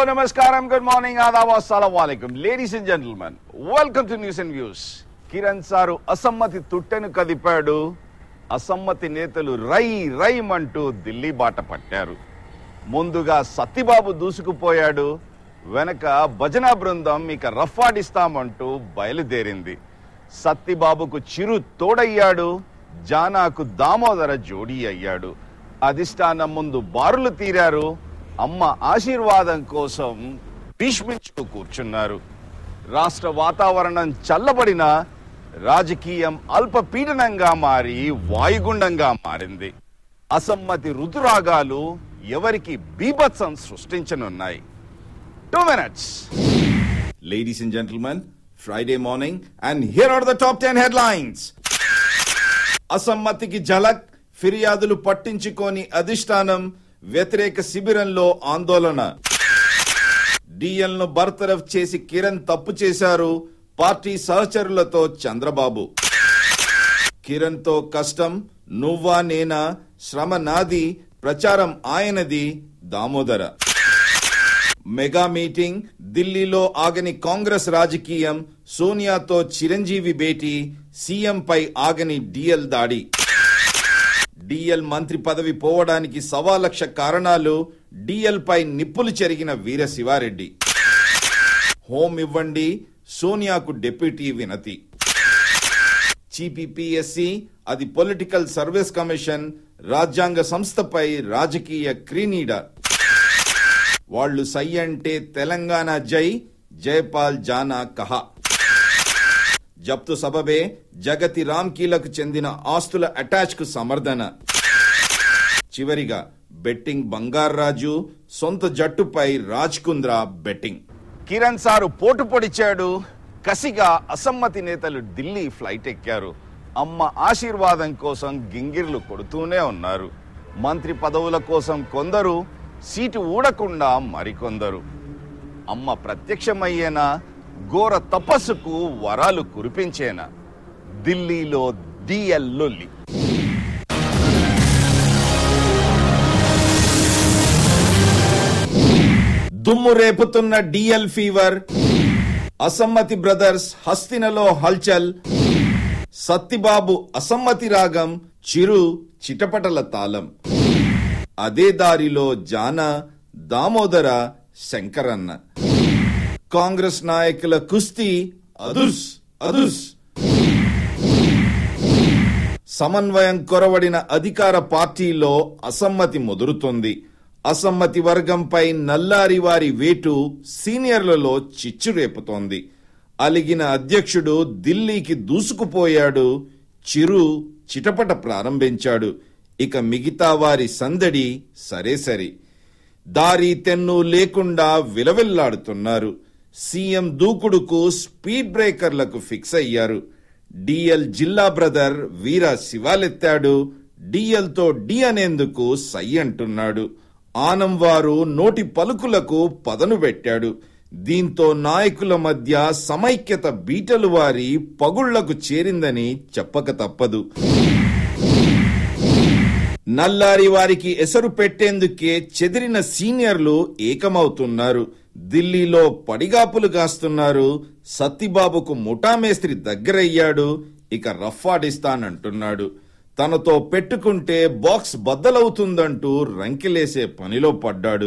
namaskaram, good morning, adab, assalamu alaikum. Ladies and gentlemen, welcome to News and Views. Kiran sir అసమ్మతి తుట్టెను కదిపాడు అసమ్మతి నేతలు రై రైమంటూ ఢిల్లీ బాట పట్టారు ముందుగా సత్తిబాబు దూసుకుపోయాడు వెనక భజన బృందం ఇక రఫ్ఫాడిస్తామంటూ బయలుదేరింది సత్తిబాబుకు చిరు తోడయ్యాడు జానాకు దామోదర జోడీ అయ్యాడు అధిష్టానం ముందు బారులు తీరారు అమ్మ ఆశీర్వాదం కోసం భీష్మించుకు కూర్చున్నారు రాష్ట్ర వాతావరణం చల్లబడిన రాజకీయం అల్పపీడనంగా మారి వాయుగుండంగా మారింది అసమ్మతి రుతురాగాలు ఎవరికి బీభత్సం సృష్టించనున్నాయి two minutes Ladies and gentlemen, Friday morning, and here are the top 10 headlines. అసమ్మతికి జలక్ ఫిర్యాదులు పట్టించుకోని అధిష్టానం వ్యతిరేక శిబిరంలో ఆందోళన డిఎల్ ను బర్తరఫ్ చేసి కిరణ్ తప్పు చేశారు పార్టీ సహచరులతో చంద్రబాబు కిరణ్ తో కష్టం నువ్వా నేనా శ్రమ నాది ప్రచారం ఆయనది దామోదర మెగా మీటింగ్ ఢిల్లీలో ఆగని కాంగ్రెస్ రాజకీయం సోనియాతో చిరంజీవి భేటీ సీఎంపై ఆగని డిఎల్ దాడి డిఎల్ మంత్రి పదవి పోవడానికి సవా లక్ష కారణాలు డిఎల్ పై నిప్పులు చెరిగిన వీర శివారెడ్డి హోం ఇవ్వండి సోనియాకు డిప్యూటీ వినతి సిపిపిఎస్సి అది పొలిటికల్ సర్వీస్ కమిషన్ రాజ్యాంగ సంస్థపై రాజకీయ క్రీనీడ వాళ్ళు సై అంటే తెలంగాణ జై జయపాల్ జానా కహా జప్తు సబబే జగతి రామ్కీలకు చెందిన ఆస్తుల అటాచ్ కు సమర్థన చివరిగా బెట్టింగ్ బంగారాజు సొంత జట్టుపై రాజ్ కుంద్రా బెట్టింగ్ కిరణ్ సారు పోటు పొడిచాడు కసిగా అసమ్మతి నేతలు ఢిల్లీ ఫ్లైట్ ఎక్కారు అమ్మ ఆశీర్వాదం కోసం గింగిర్లు కొడుతూనే ఉన్నారు మంత్రి పదవుల కోసం కొందరు సీటు ఊడకుండా మరికొందరు అమ్మ ప్రత్యక్షమయ్యేనా ఘోర తపస్సుకు వరాలు కురిపించేనా ఢిల్లీలో డిఎల్ లొల్లి దుమ్ము రేపుతున్న డిఎల్ ఫీవర్ అసమ్మతి బ్రదర్స్ హస్తినలో హల్చల్ సత్తిబాబు అసమ్మతి రాగం చిరు చిటపటల తాళం అదే దారిలో జాన దామోదర శంకరన్న కాంగ్రెస్ నాయకుల కుస్తీ అదుర్స్ అదుర్స్ సమన్వయం కొరవడిన అధికార పార్టీలో అసమ్మతి ముదురుతుంది అసమ్మతి వర్గంపై నల్లారి వారి వేటు సీనియర్లలో చిచ్చు రేపుతోంది అలిగిన అధ్యక్షుడు ఢిల్లీకి దూసుకుపోయాడు చిరు చిటపట ప్రారంభించాడు ఇక మిగతా వారి సందడి సరే సరి దారి తెన్ను లేకుండా విలవిల్లాడుతున్నారు సీఎం దూకుడుకు స్పీడ్ బ్రేకర్లకు ఫిక్స్ అయ్యారు డిఎల్ జిల్లా బ్రదర్ వీర శివాలెత్తాడు డిఎల్ తో డి అనేందుకు సై అంటున్నాడు ఆనం వారు నోటి పలుకులకు పదను పెట్టాడు దీంతో నాయకుల మధ్య సమైక్యత బీటలు వారి పగుళ్లకు చేరిందని చెప్పక తప్పదు నల్లారి వారికి ఎసరు పెట్టేందుకే చెదిరిన సీనియర్లు ఏకమవుతున్నారు ఢిల్లీలో పడిగాపులు కాస్తున్నారు సత్తిబాబుకు ముఠామేస్త్రి దగ్గరయ్యాడు ఇక రఫ్ఫాడిస్తానంటున్నాడు తనతో పెట్టుకుంటే బాక్స్ బద్దలవుతుందంటూ రంకెలేసే పనిలో పడ్డాడు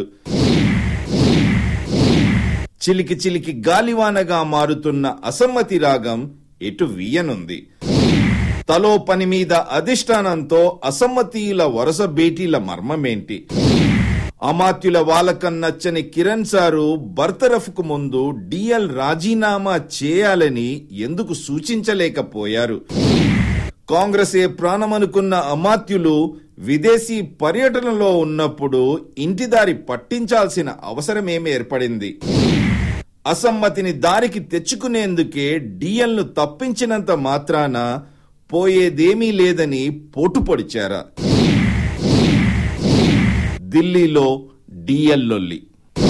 చిలికి చిలికి గాలివానగా మారుతున్న అసమ్మతి రాగం ఎటు వీయనుంది తలో పని మీద అధిష్టానంతో అసమ్మతీయుల వరుస భేటీల మర్మమేంటి అమాత్యుల వాలకం నచ్చని కిరణ్ సారు బర్తరఫ్కు ముందు డిఎల్ రాజీనామా చేయాలని ఎందుకు సూచించలేకపోయారు కాంగ్రెసే ప్రాణమనుకున్న అమాత్యులు విదేశీ పర్యటనలో ఉన్నప్పుడు ఇంటిదారి పట్టించాల్సిన అవసరమేమి ఏర్పడింది అసమ్మతిని దారికి తెచ్చుకునేందుకే డిఎల్ను తప్పించినంత మాత్రాన పోయేదేమీ లేదని పోటు పొడిచారా ఢిల్లీలో డిఎల్ లొల్లి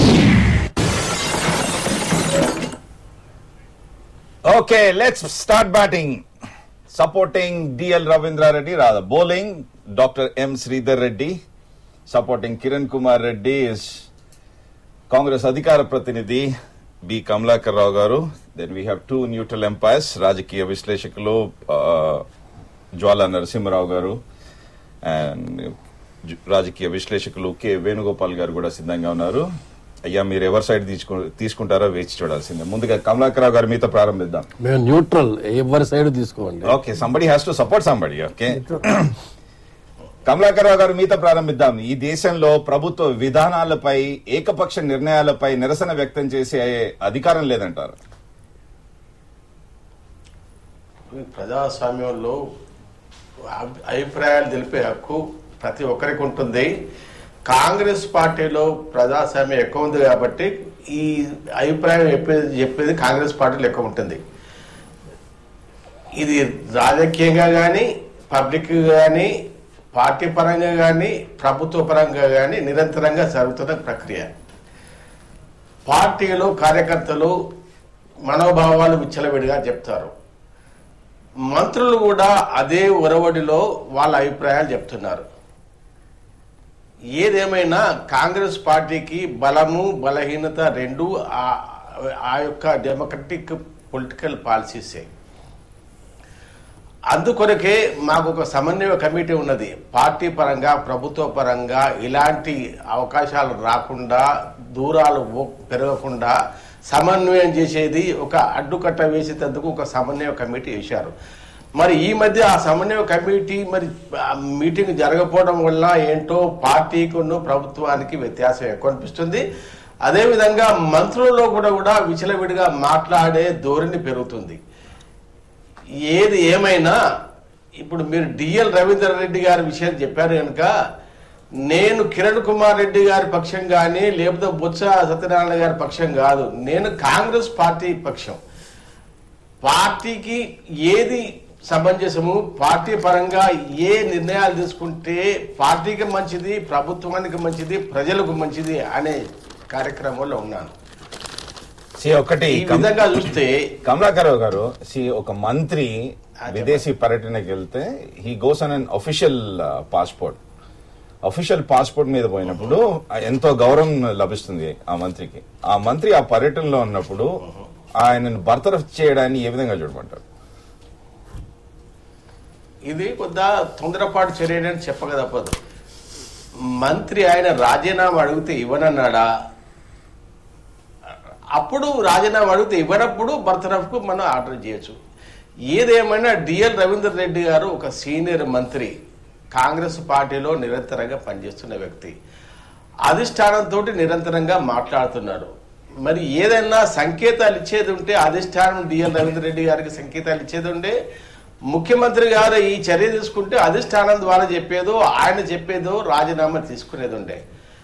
Okay, let's start batting. Supporting DL Ravindra Reddy, rather bowling, Dr. M. Sridhar Reddy. Supporting Kiran Kumar Reddy is Congress అధికార ప్రతినిధి B Kamalakar Rao garu then we have two neutral umpires రాజకీయ విశ్లేషకులు ఆ, జ్వాలా నరసింహరావు గారు అండ్ జు- రాజకీయ విశ్లేషకులు కె వేణుగోపాల్ గారు కూడా సిద్ధంగా ఉన్నారు అయ్యా మీరు ఎవరి సైడ్ తీసుకు తీసుకుంటారో వేచి చూడాల్సిందే ముందుగా కమలాకర్ రావు గారు మీతో ప్రారంభిద్దాం మేము న్యూట్రల్ ఎవరి సైడ్ తీసుకోండి okay somebody has to support somebody okay Kamalakar Rao garu మీతో ప్రారంభిద్దాం ఈ దేశంలో ప్రభుత్వ విధానాలపై ఏకపక్ష నిర్ణయాలపై నిరసన వ్యక్తం చేసే అధికారం లేదంటారు ప్రజాస్వామ్యంలో అభి- అభిప్రాయాలు తెలిపే హక్కు ప్రతి ఒక్కరికి ఉంటుంది కాంగ్రెస్ పార్టీలో ప్రజాస్వామ్యం ఎక్కువ ఉంది కాబట్టి ఈ అభిప్రాయం చెప్పేది చెప్పేది కాంగ్రెస్ పార్టీలో ఎక్కువ ఉంటుంది ఇది రాజకీయంగా కానీ పబ్లిక్ కానీ పార్టీ పరంగా కానీ ప్రభుత్వ పరంగా కానీ నిరంతరంగా జరుగుతున్న ప్రక్రియ పార్టీలో కార్యకర్తలు మనోభావాలు విచ్చలవిడిగా చెప్తారు మంత్రులు కూడా అదే ఒరవడిలో వాళ్ళ అభిప్రాయాలు చెప్తున్నారు ఏదేమైనా కాంగ్రెస్ పార్టీకి బలము బలహీనత రెండు ఆ- ఆ యొక్క డెమోక్రటిక్ పొలిటికల్ పాలసీసే అందుకొరకే మాకు ఒక సమన్వయ కమిటీ ఉన్నది పార్టీ పరంగా ప్రభుత్వ పరంగా ఇలాంటి అవకాశాలు రాకుండా దూరాలు ఓ- పెరగకుండా సమన్వయం చేసేది ఒక అడ్డుకట్ట వేసేందుకు ఒక సమన్వయ కమిటీ వేశారు మరి ఈ మధ్య ఆ సమన్వయ కమిటీ మరి ఆ మీటింగ్ జరగకపోవడం వల్ల ఏంటో పార్టీకును ప్రభుత్వానికి వ్యత్యాసం ఎక్కువ అనిపిస్తుంది అదేవిధంగా మంత్రుల్లో కూడా కూడా విచలవిడిగా మాట్లాడే ధోరణి పెరుగుతుంది ఏది ఏమైనా ఇప్పుడు మీరు డిఎల్ రవీంద్ర రెడ్డి గారి విషయం చెప్పారు కనుక నేను కిరణ్ కుమార్ రెడ్డి గారి పక్షం కానీ లేకపోతే బొత్స సత్యనారాయణ గారి పక్షం కాదు నేను కాంగ్రెస్ పార్టీ పక్షం పార్టీకి ఏది సమంజసము పార్టీ పరంగా ఏ నిర్ణయాలు తీసుకుంటే పార్టీకి మంచిది ప్రభుత్వానికి మంచిది ప్రజలకు మంచిది అనే కార్యక్రమంలో ఉన్నాను సి ఒకటి ఈ విధంగా చూస్తే కమలాకర్ రావు గారు సి ఒక మంత్రి విదేశీ పర్యటనకి వెళ్తే he goes on on official passport official passport మీద పోయినప్పుడు ఎంతో గౌరవం లభిస్తుంది ఆ మంత్రికి ఆ మంత్రి ఆ పర్యటనలో ఉన్నప్పుడు ఆయనను బర్తరఫ్ చేయడాన్ని ఏ విధంగా చూడమంటారు ఇది కొద్ద తొందరపాటు చర్యని చెప్పక తప్పదు మంత్రి ఆయన రాజీనామా అడిగితే ఇవ్వనన్నాడా అప్పుడు రాజీనామా అడిగితే ఇవ్వనప్పుడు బర్తరఫ్కు మనం ఆర్డర్ చేయొచ్చు ఏదేమైనా డిఎల్ రవీందర్ రెడ్డి గారు ఒక సీనియర్ మంత్రి కాంగ్రెస్ పార్టీలో నిరంతరంగా పనిచేస్తున్న వ్యక్తి అధిష్టానంతో నిరంతరంగా మాట్లాడుతున్నాడు మరి ఏదైనా సంకేతాలు ఇచ్చేది ఉంటే అధిష్టానం డిఎల్ రవీంద్ర రెడ్డి గారికి సంకేతాలు ఇచ్చేది ఉంటే ముఖ్యమంత్రి గారు ఈ చర్య తీసుకుంటే అధిష్టానం ద్వారా చెప్పేదో ఆయన చెప్పేదో రాజీనామా తీసుకునేది ఉండే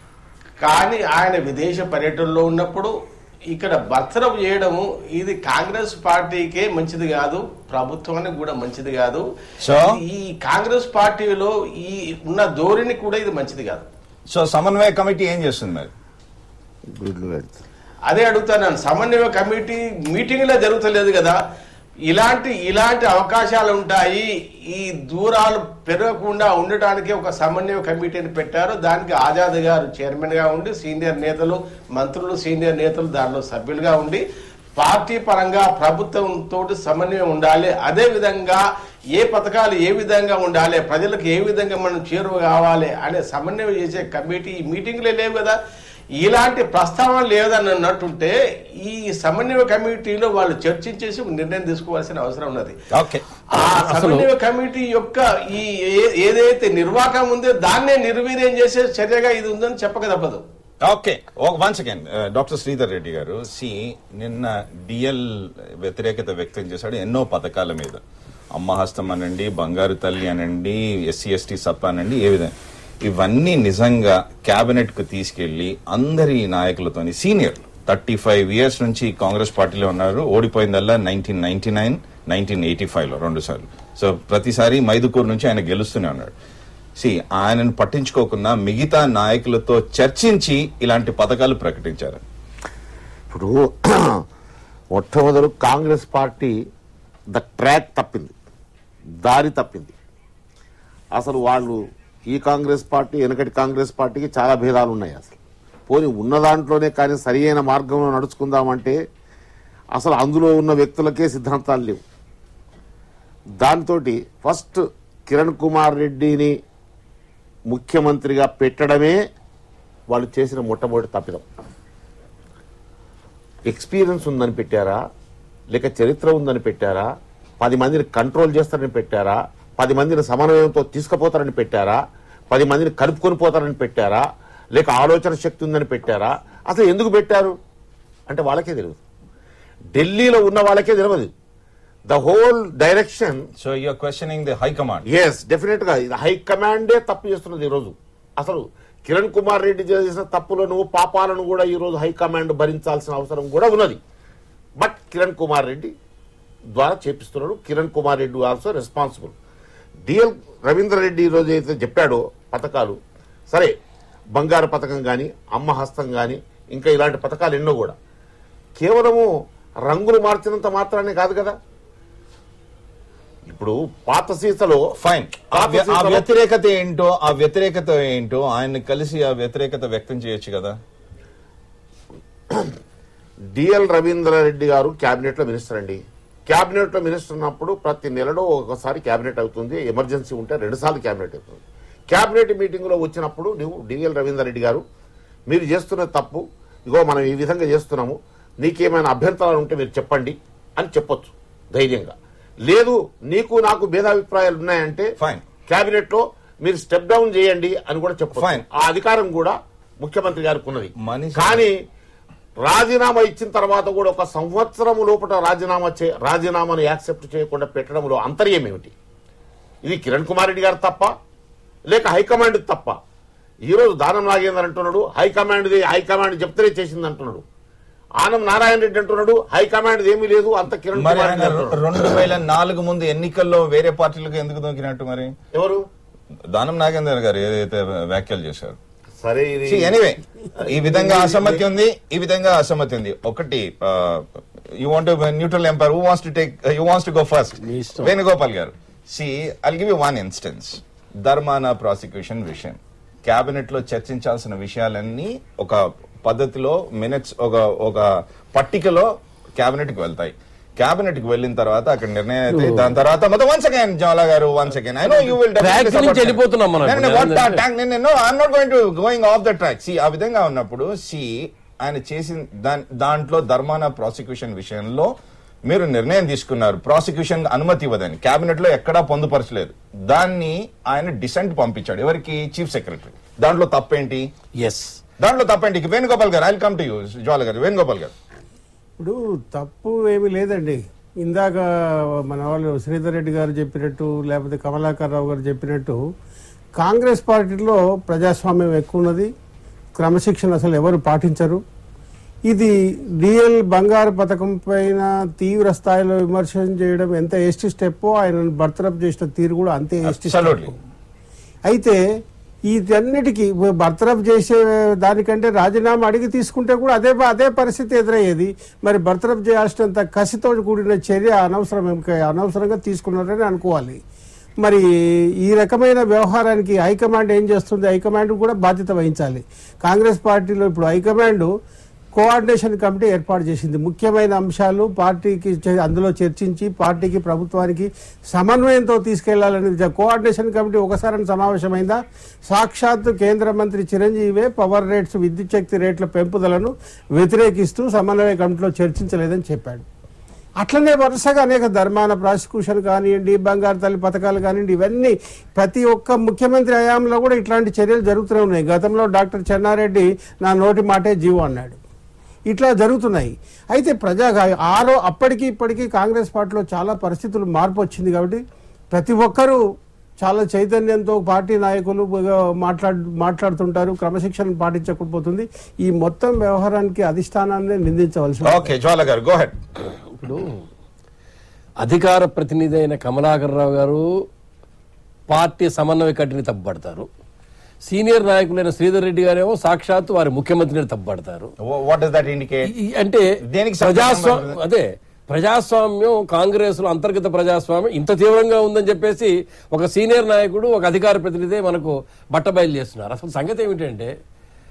కానీ ఆయన విదేశ పర్యటనలో ఉన్నప్పుడు ఇక్కడ భర్తరపు చేయడము ఇది కాంగ్రెస్ పార్టీకే మంచిది కాదు ప్రభుత్వానికి కూడా మంచిది కాదు So? ఈ కాంగ్రెస్ పార్టీలో ఈ ఉన్న ధోరణి కూడా ఇది మంచిది కాదు సో సమన్వయ కమిటీ ఏం చేస్తుంది మరి గుడ్లు పెడతారు అదే అడుగుతాను సమన్వయ కమిటీ మీటింగ్లో జరుగుతలేదు కదా ఇలాంటి ఇలాంటి అవకాశాలు ఉంటాయి ఈ దూరాలు పెరగకుండా ఉండటానికి ఒక సమన్వయ కమిటీని పెట్టారు దానికి ఆజాద్ గారు చైర్మన్ గా ఉండి సీనియర్ నేతలు మంత్రులు సీనియర్ నేతలు దానిలో సభ్యులుగా ఉండి పార్టీ పరంగా ప్రభుత్వంతో సమన్వయం ఉండాలి అదే విధంగా ఏ పథకాలు ఏ విధంగా ఉండాలి ప్రజలకు ఏ విధంగా మనం చేరువ కావాలి అనే సమన్వయం చేసే కమిటీ ఈ మీటింగ్లే లేవు కదా ఇలాంటి ప్రస్తావన లేదని అన్నట్టుంటే ఈ సమన్వయ కమిటీలో వాళ్ళు చర్చించేసి ఒక నిర్ణయం తీసుకోవాల్సిన అవసరం ఉన్నది ఓకే ఆ సమన్వయ కమిటీ యొక్క ఈ ఏ- ఏదైతే నిర్వాహకం ఉందో దాన్నే నిర్వీర్యం చేసే చర్యగా ఇది ఉందని చెప్పక తప్పదు okay once again doctor Sridhar Reddy garu see నిన్న డిఎల్ వ్యతిరేకత వ్యక్తం చేశాడు ఎన్నో పథకాల మీద అమ్మ హస్తం అనండి బంగారు తల్లి అనండి ఎస్సీ ఎస్టీ సప్ అనండి ఏ విధంగా ఇవన్నీ నిజంగా కేబినెట్ కు తీసుకెళ్లి అందరి నాయకులతోని సీనియర్ థర్టీ ఫైవ్ ఇయర్స్ నుంచి కాంగ్రెస్ పార్టీలో ఉన్నారు ఓడిపోయిందల్లా nineteen ninety nine nineteen eighty five లో రెండు సార్లు సో ప్రతిసారి మైదుకూరు నుంచి ఆయన గెలుస్తూనే ఉన్నాడు సి ఆయనను పట్టించుకోకుండా మిగతా నాయకులతో చర్చించి ఇలాంటి పథకాలు ప్రకటించారు ఇప్పుడు మొట్టమొదలు కాంగ్రెస్ పార్టీ ద ట్రాక్ తప్పింది దారి తప్పింది అసలు వాళ్ళు ఈ కాంగ్రెస్ పార్టీ వెనకటి కాంగ్రెస్ పార్టీకి చాలా భేదాలు ఉన్నాయి అసలు పోని ఉన్న దాంట్లోనే కానీ సరి అయిన మార్గంలో నడుచుకుందామంటే అసలు అందులో ఉన్న వ్యక్తులకే సిద్ధాంతాలు లేవు దాంతో ఫస్ట్ కిరణ్ కుమార్ రెడ్డిని ముఖ్యమంత్రిగా పెట్టడమే వాళ్ళు చేసిన మొట్టమొదటి తప్పిదం ఎక్స్పీరియన్స్ ఉందని పెట్టారా లేక చరిత్ర ఉందని పెట్టారా పది మందిని కంట్రోల్ చేస్తారని పెట్టారా పది మందిని సమన్వయంతో తీసుకుపోతారని పెట్టారా పది మందిని కలుపుకొని పోతారని పెట్టారా లేక ఆలోచన శక్తి ఉందని పెట్టారా అసలు ఎందుకు పెట్టారు అంటే వాళ్ళకే తెలియదు ఢిల్లీలో ఉన్న వాళ్ళకే తెలియదు the whole direction so you are questioning the high command yes definite గా ఇది హైకమాండే తప్పు చేస్తున్నది ఈరోజు అసలు కిరణ్ కుమార్ రెడ్డి చేసిన తప్పులను పాపాలను కూడా ఈరోజు హైకమాండ్ భరించాల్సిన అవసరం కూడా ఉన్నది బట్ కిరణ్ కుమార్ రెడ్డి ద్వారా చేపిస్తున్నాడు Kiran Kumar Reddy also responsible DL Ravindra Reddy ఈరోజు అయితే చెప్పాడో పథకాలు సరే బంగారు పథకం కానీ అమ్మ హస్తం కానీ ఇంకా ఇలాంటి పథకాలు ఎన్నో కూడా కేవలము రంగులు మార్చినంత మాత్రానే కాదు కదా ఇప్పుడు పాత సీసలో ఫైన్ ఆ పాత వ్య- ఆ సీసాలో- వ్యతిరేకత ఏంటో ఆ వ్యతిరేకత ఏంటో ఆయన్ని కలిసి ఆ వ్యతిరేకత వ్యక్తం చేయొచ్చు కదా డిఎల్ రవీంద్రారెడ్డి గారు కేబినెట్ లో మినిస్టర్ అండి కేబినెట్ లో మినిస్టర్ ఉన్నప్పుడు ప్రతి నెలలో ఒకసారి కేబినెట్ అవుతుంది ఎమర్జెన్సీ ఉంటే రెండు సార్లు కేబినెట్ అవుతుంది కేబినెట్ మీటింగ్ లో వచ్చినప్పుడు నువ్వు డిఎల్ రవీంద్రారెడ్డి గారు మీరు చేస్తున్న తప్పు ఇగో మనం ఈ విధంగా చేస్తున్నాము నీకేమైనా అభ్యంతరాలు ఉంటే మీరు చెప్పండి అని చెప్పొచ్చు ధైర్యంగా లేదు నీకు నాకు భేదాభిప్రాయాలు ఉన్నాయంటే Fine. కేబినెట్ లో మీరు స్టెప్ డౌన్ చేయండి అని కూడా చెప్పొచ్చు Fine. ఆ అధికారం కూడా ముఖ్యమంత్రి గారికి ఉన్నది మనిషి- కానీ రాజీనామా ఇచ్చిన తర్వాత కూడా ఒక సంవత్సరం లోపల రాజీనామా చే రాజీనామాను యాక్సెప్ట్ చేయకుండా పెట్టడంలో అంతర్యం ఏమిటి ఇది కిరణ్ కుమార్ రెడ్డి గారు తప్ప లేక హైకమాండ్ తప్ప ఈరోజు దానం నాగేందర్ అంటున్నాడు హైకమాండ్ది హైకమాండ్ చెప్తేనే చేసింది అంటున్నాడు ఆనం నారాయణ రెడ్డి అంటున్నాడు హైకమాండ్ ఏమీ లేదు అంత కిరణ్ మరి కుమార్ ఆయన రెడ్డి అంటున్నాడు. రెండు వేల నాలుగు ముందు ఎన్నికల్లో వేరే పార్టీలకు ఎందుకు దొంకినట్టు మరి ఎవరు దానం నాగేందర్ గారు ఏదైతే వ్యాఖ్యలు చేశారు సరే ఇది ఎనీవే ఈ విధంగా అసమ్మతి ఉంది ఈ విధంగా అసమ్మతి ఉంది ఒకటి you want neutral umpire who wants to take you wants to go first మీ ఇష్టం. Venugopal garu see I'll give you one instance Dharmana prosecution విషయం కేబినెట్ లో చర్చించాల్సిన విషయాలన్నీ ఒక పద్ధతిలో మినిట్స్ ఒక ఒక పట్టికలో కేబినెట్ కి వెళ్తాయి కేబినెట్ కి వెళ్ళిన తర్వాత అక్కడ నిర్ణయం అయితే దాని తర్వాత మొత్తం once again Jwala garu once again I know you will Track నుంచి వెళ్ళిపోతున్నాం మనం ఇప్పుడు. Not going to going off the track see ఆ విధంగా ఉన్నప్పుడు సి ఆయన చేసిన దాన్- దాంట్లో ధర్మాన ప్రాసిక్యూషన్ విషయంలో మీరు నిర్ణయం తీసుకున్నారు ప్రాసిక్యూషన్ అనుమతి ఇవ్వదని కేబినెట్ లో ఎక్కడా పొందుపరచలేదు దాన్ని ఆయన డిసెంట్ పంపించాడు ఎవరికి చీఫ్ సెక్రటరీ దాంట్లో తప్పేంటి ఎస్ దాంట్లో తప్పేంటి ఇక Venugopal garu I come to you Jwala garu Venugopal గారు ఇప్పుడు తప్పు ఏమీ లేదండి ఇందాక మన వాళ్ళు శ్రీధర్ రెడ్డి గారు చెప్పినట్టు లేకపోతే కమలాకర్ రావు గారు చెప్పినట్టు కాంగ్రెస్ పార్టీలో ప్రజాస్వామ్యం ఎక్కువ ఉన్నది క్రమశిక్షణ అసలు ఎవరు పాటించరు ఇది డిఎల్ బంగారు పథకం పైన తీవ్ర స్థాయిలో విమర్శనం చేయడం ఎంత ఎస్టీ స్టెప్పో ఆయన బర్తరఫ్ చేసిన తీరు కూడా అంతే ఎస్టీ Absolutely. అయితే వీటన్నిటికీ బర్తరఫ్ చేసే దానికంటే రాజీనామా అడిగి తీసుకుంటే కూడా అదే అదే పరిస్థితి ఎదురయ్యేది మరి బర్తరఫ్ చేయాల్సినంత కసితో కూడిన చర్య అనవసరం అనవసరంగా తీసుకున్నారని అనుకోవాలి మరి ఈ రకమైన వ్యవహారానికి హైకమాండ్ ఏం చేస్తుంది హైకమాండ్ కూడా బాధ్యత వహించాలి కాంగ్రెస్ పార్టీలో ఇప్పుడు హైకమాండ్ కోఆర్డినేషన్ కమిటీ ఏర్పాటు చేసింది ముఖ్యమైన అంశాలు పార్టీకి చే- అందులో చర్చించి పార్టీకి ప్రభుత్వానికి సమన్వయంతో తీసుకెళ్లాలని కోఆర్డినేషన్ కమిటీ ఒకసారి సమావేశమైందా సాక్షాత్తు కేంద్ర మంత్రి చిరంజీవే పవర్ రేట్స్ విద్యుత్ శక్తి రేట్ల పెంపుదలను వ్యతిరేకిస్తూ సమన్వయ కమిటీలో చర్చించలేదని చెప్పాడు అట్లనే వరుసగా అనేక ధర్మాన ప్రాసిక్యూషన్ కానివ్వండి బంగారు తల్లి పథకాలు కానివ్వండి ఇవన్నీ ప్రతి ఒక్క ముఖ్యమంత్రి హయాంలో కూడా ఇట్లాంటి చర్యలు జరుగుతూనే ఉన్నాయి గతంలో డాక్టర్ చెన్నారెడ్డి నా నోటి మాటే జీవో అన్నాడు ఇట్లా జరుగుతున్నాయి అయితే ప్రజా ఆరో అప్పటికి ఇప్పటికీ కాంగ్రెస్ పార్టీలో చాలా పరిస్థితులు మార్పు వచ్చింది కాబట్టి ప్రతి ఒక్కరూ చాలా చైతన్యంతో పార్టీ నాయకులు మాట్లాడు మాట్లాడుతుంటారు క్రమశిక్షణ పాటించకపోతుంది ఈ మొత్తం వ్యవహారానికి అధిష్టానాన్ని నిందించవలసి ఉంటుంది. ఓకే జ్వాల గారు గో హెడ్ ఇప్పుడు అధికార ప్రతినిధి అయిన కమలాకర్రావు గారు పార్టీ సమన్వయ కట్టిని తప్పుపడతారు సీనియర్ నాయకులైన శ్రీధర్ రెడ్డి గారేమో సాక్షాత్తు వారి ముఖ్యమంత్రిని తప్పుపడతారు వాట్ ఇస్ దట్ ఇండికేట్ ఈ- అంటే దేనికి ప్రజాస్వామ్యం సంబంధం అదే ప్రజాస్వామ్యం కాంగ్రెస్ లో అంతర్గత ప్రజాస్వామ్యం ఇంత తీవ్రంగా ఉందని చెప్పేసి ఒక సీనియర్ నాయకుడు ఒక అధికార ప్రతినిధి మనకు బట్టబయలు చేస్తున్నారు అసలు సంగతి ఏమిటంటే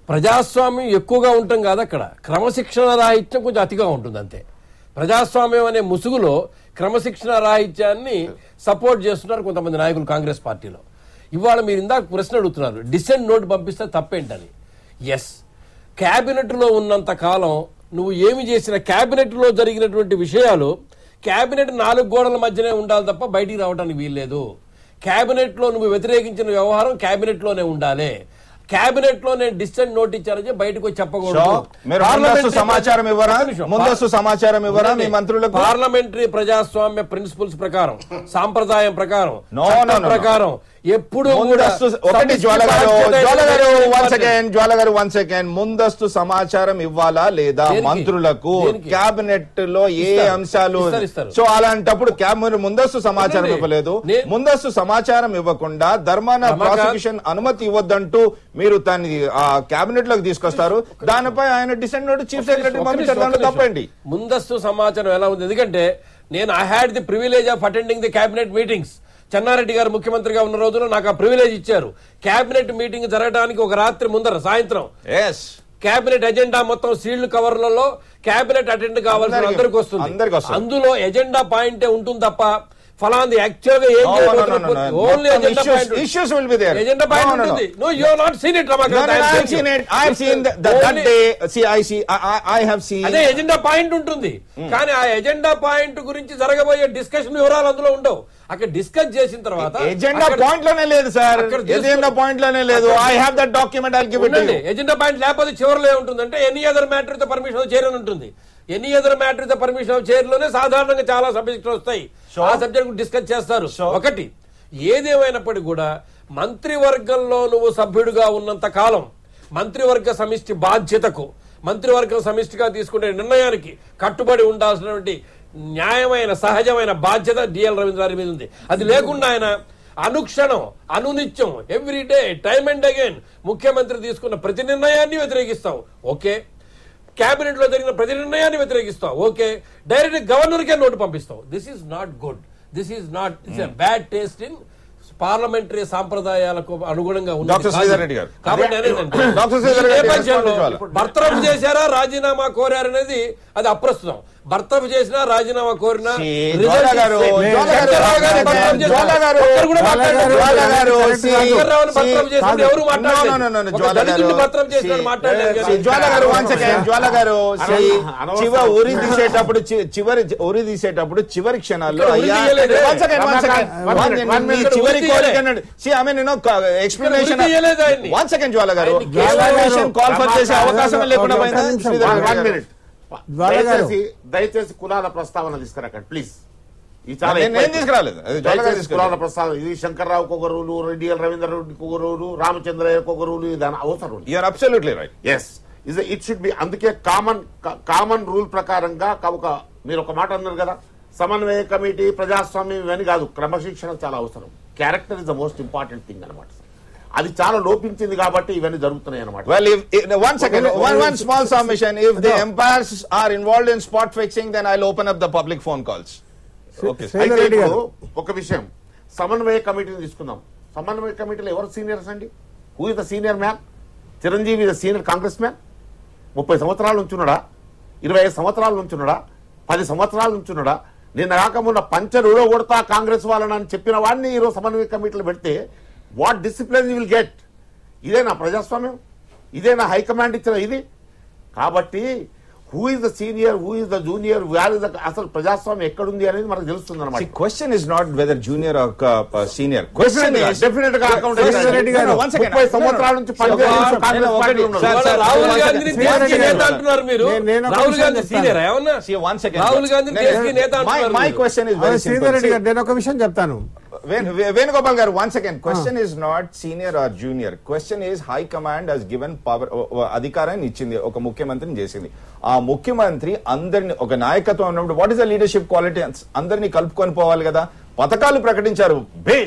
ప్రజాస్వామ్యం ఎక్కువగా ఉండటం కాదు అక్కడ క్రమశిక్షణ రాహిత్యం కొంచెం అతిగా ఉంటుంది అంతే ప్రజాస్వామ్యం అనే ముసుగులో క్రమశిక్షణ రాహిత్యాన్ని సపోర్ట్ చేస్తున్నారు కొంతమంది నాయకులు కాంగ్రెస్ పార్టీలో ఇవాళ మీరు ఇందాక ప్రశ్న అడుగుతున్నారు డిసెంట్ నోట్ పంపిస్తే తప్పేంటని ఎస్ క్యాబినెట్లో ఉన్నంత కాలం నువ్వు ఏమి చేసిన క్యాబినెట్లో జరిగినటువంటి విషయాలు క్యాబినెట్ నాలుగు గోడల మధ్యనే ఉండాలి తప్ప బయటికి రావడానికి వీల్లేదు క్యాబినెట్లో నువ్వు వ్యతిరేకించిన వ్యవహారం క్యాబినెట్లోనే ఉండాలి క్యాబినెట్ లో నేను డిస్టెంట్ నోట్ ఇచ్చారని చెప్పి బయటకు వచ్చి సో చెప్పకూడదు మీరు ముందస్తు పార్లమెంటరీ సమాచారం ఇవ్వరా ఒక్క నిమిషం. ముందస్తు సమాచారం ఇవ్వరా మీ మంత్రులకు పార్లమెంటరీ ప్రజాస్వామ్య ప్రిన్సిపల్స్ ప్రకారం సాంప్రదాయం ప్రకారం No, చట్టం no, no, no. ప్రకారం ఎప్పుడు కూడా ముందస్తు ఒకటి సమిష్టి జ్వాల గారు బాధ్యత జ్వాల గారు అనేది వన్ important. సెకండ్ జ్వాల గారు వన్ సెకండ్ ముందస్తు సమాచారం ఇవ్వాలా లేదా దేనికి? మంత్రులకు దేనికి? కేబినెట్ లో ఏ ఇస్తారు. అంశాలు ఇస్తారు, ఇస్తారు. సో అలాంటప్పుడు క్యాబ్ మీరు ముందస్తు సమాచారం అవునండి. ఇవ్వలేదు నే- ముందస్తు సమాచారం ఇవ్వకుండా ధర్మాన రమాకాంత్ ప్రాసిక్యూషన్ అనుమతి ఇవ్వద్దంటూ మీరు దాన్ని కేబినెట్ లోకి తీసుకొస్తారు దానిపై ఆయన డిసెంట్ నోట్ చీఫ్ సెక్రటరీ ఒక్క నిమిషం, పంపించారు ఒక్క దాంట్లో నిమిషం. తప్పండి ముందస్తు సమాచారం ఎలా ఉంది ఎందుకంటే నేను I had the privilege of attending the cabinet meetings Chenna Reddy garu ముఖ్యమంత్రిగా ఉన్న రోజుల్లో నాకు ఆ ప్రివిలేజ్ ఇచ్చారు కేబినెట్ మీటింగ్ జరగడానికి ఒక రాత్రి ముందర సాయంత్రం ఎస్ కేబినెట్ ఎజెండా మొత్తం సీల్డ్ కవర్లలో కేబినెట్ అటెండ్ కావాల్సిన అందరికీ- అందరికి వస్తుంది అందరికీ వస్తుంది. అందులో ఎజెండా పాయింటే ఉంటుంది తప్ప ఫలాంది యాక్చువల్ గా ఏం No, no, no, no, no. Only మొత్తం agenda issues- point issues will be there. Agenda No, point no, no. ఉంటుంది no you have not seen it No, no, no, I have seen it. I have seen that, that, that day. See, I see. I, I, I have seen. అదే agenda point ఉంటుంది కానీ ఆ agenda point గురించి జరగబోయే discussion వివరాలు అందులో ఉండవు అక్కడ డిస్కస్ చేసిన తర్వాత ఎజెండా అక్కడ- పాయింట్ లోనే లేదు సార్ అక్కడ తీసుకు- ఎజెండా పాయింట్ లోనే లేదు I have that document I give it ఉండండి ఎజెండా పాయింట్ లేకపోతే చివరిలో ఏముంటుందంటే ఎనీ అదర్ మ్యాటర్ తో పర్మిషన్ ఆఫ్ చైర్ అని ఉంటుంది ఎనీ అదర్ మ్యాటర్ తో పర్మిషన్ ఆఫ్ చైర్ లోనే సాధారణంగా చాలా సబ్జెక్టులు వస్తాయి ఆ సబ్జెక్ట్ డిస్కస్ చేస్తారు ఒకటి ఏదేమైనప్పటికీ కూడా మంత్రివర్గంలో నువ్వు సభ్యుడిగా ఉన్నంత కాలం మంత్రివర్గ సమిష్టి బాధ్యతకు మంత్రివర్గం సమిష్టిగా తీసుకునే నిర్ణయానికి కట్టుబడి ఉండాల్సినటువంటి న్యాయమైన సహజమైన బాధ్యత డిఎల్ రవీంద్రారి మీద ఉంది అది లేకుండా ఆయన అనుక్షణం అనునిత్యం every day time and again ముఖ్యమంత్రి తీసుకున్న ప్రతి నిర్ణయాన్ని వ్యతిరేకిస్తాం ఓకే కేబినెట్ లో జరిగిన ప్రతి నిర్ణయాన్ని వ్యతిరేకిస్తాం ఓకే డైరెక్ట్ గవర్నర్ కే నోటు పంపిస్తాం this is not good this is not it's bad taste in parliamentary సాంప్రదాయాలకు అనుగుణంగా ఉన్నది డాక్టర్ కాదు. శ్రీధర్ రెడ్డి గారు. కాబట్టి నేనేంటంటే, డాక్టర్ శ్రీధర్ ఈ రెడ్డి గారు నేపథ్యంలో రెస్పాన్స్ ఇవ్వాలి. బర్తరఫ్ చేశారా రాజీనామా కోరారనేది అది అప్రస్తుతం బర్తరఫ్ చేసినా రాజీనామా కోరినా See, రిజల్ట్ జ్వాల గారు, ఇస్తే- జ్వాల గారు, శంకర్రావు గారిని బర్తరఫ్ చేశారు. జ్వాల గారు, ఒక్కరు కూడా జ్వాల గారు, మాట్లాడలేదు. జ్వాల గారు, see, శంకర్రావుని బర్తరఫ్ చేసినప్పుడు కాదు. ఎవరు No, no, no, no, మాట్లాడలేదు no, ఒక జ్వాల దళితుడిని గారు, బర్తరఫ్ చేసినాడు see, మాట్లాడలేదు see, కదా. జ్వాల గారు వన్ సెకండ్ జ్వాల గారు see, అనవసరం. చివరి ఉరి తీసేటప్పుడు చి- చివరి ఉరి తీసేటప్పుడు చివరి క్షణాల్లో ఇక్కడ ఉరి అయ్యా తీయలేదే. one second, one second. One One minute, minute, one మీ minute. చివరి ఉరి తీయలే. కోరిక అన్నాడు. See, I mean, you know, explanation. ఉరి తీయలేదు ఆయన్ని. One second, జ్వాల గారు ఆయన్ని కేవలం Explanation call for చేసే రమా- అవకాశం లేకుండా ఒక పోయిందా నిమిషం. Sridhar one Reddy one garu? Minute Jwala garu. దయచేసి దయచేసి కులాల ప్రస్తావన తీసుకురాకండి ప్లీజ్ ఇది చాలా నేను- ఎక్కువ నేను తీసుకురాలేదు. అది జ్వాల గారు దయచేసి తీసుకురాలేదు. కులాల ప్రస్తావన ఇది శంకర్రావుకు ఒక రూలు డిఎల్ రవీంద్ర రెడ్డికి ఒక రూలు రామచంద్రయ్యకు ఒక రూలు ఇది అన- అవసరం ఉంది You are absolutely right. Yes is it should be అందుకే కామన్ కామన్ రూల్ ప్రకారంగా క- ఒక మీరు ఒక మాట అన్నారు కదా సమన్వయ కమిటీ ప్రజాస్వామ్యం ఇవన్నీ కాదు క్రమశిక్షణ చాలా అవసరం character is the most important thing అనమాట అది చాలా లోపించింది కాబట్టి ఇవన్నీ జరుగుతున్నాయి అనమాట Well, if, if one second, Okay, one, okay. one small submission. If the No. empires are involved in spot fixing, then I'll open up the public phone calls. Okay. Sridhar అయితే రెడ్డి ఇప్పుడు గారు. ఒక విషయం సమన్వయ కమిటీని తీసుకుందాం సమన్వయ కమిటీలో ఎవరు సీనియర్స్ అండి who is the senior man Chiranjeevi is the senior Congress man ముప్పై సంవత్సరాల నుంచి ఉన్నాడా ఇరవై ఐదు సంవత్సరాల నుంచి ఉన్నాడా పది సంవత్సరాల నుంచి ఉన్నాడా నిన్న కాకమున్న పంచరు కొడతా కాంగ్రెస్ వాళ్ళని అని చెప్పిన వాడిని ఈరోజు సమన్వయ కమిటీలో పెడితే వాట్ డిసిప్లిన్ విల్ గెట్ ఇదేనా ప్రజాస్వామ్యం ఇదేనా హైకమాండ్ ఇచ్చిన ఇది కాబట్టి who is the senior who is the junior where is the అసలు ప్రజాస్వామ్యం ఎక్కడుంది అనేది మనకు తెలుస్తుంది See, అనమాట question is not whether junior or uh, uh, senior. Question is definite గా account Sridhar Reddy garu, No, no, one second. ముప్పై No, no. సంవత్సరాల నుంచి See, పనిచేసిన ఒక- కాంగ్రెస్ నేను ఒకటి- పార్టీలో ఉన్నారు. సార్, ఇవాళ సార్, రాహుల్ one గాంధీని second. శ్రీధర్ దేశీయ రెడ్డి నేత గారు. అంటున్నారు మీరు నేను- నేను ఒక రాహుల్ విషయం గాంధీ చెప్తాను. సీనియర్ ఏమన్నా See, one second. రాహుల్ గాంధీని నేను- దేశీయ నేత my, అంటున్నారు my మీరు. question is అదే very Sridhar simple. Reddy See, గారు నేను ఒక విషయం చెప్తాను Ven- Ve- Venugopal garu, once again, question is not senior or junior. Question is high command has given power, అధికారాన్ని ఇచ్చింది ఒక ముఖ్యమంత్రిని చేసింది ఆ ముఖ్యమంత్రి అందరిని ఒక నాయకత్వం ఉన్నప్పుడు what is the leadership quality అందరినీ కలుపుకొని పోవాలి కదా పథకాలు ప్రకటించారు బేష్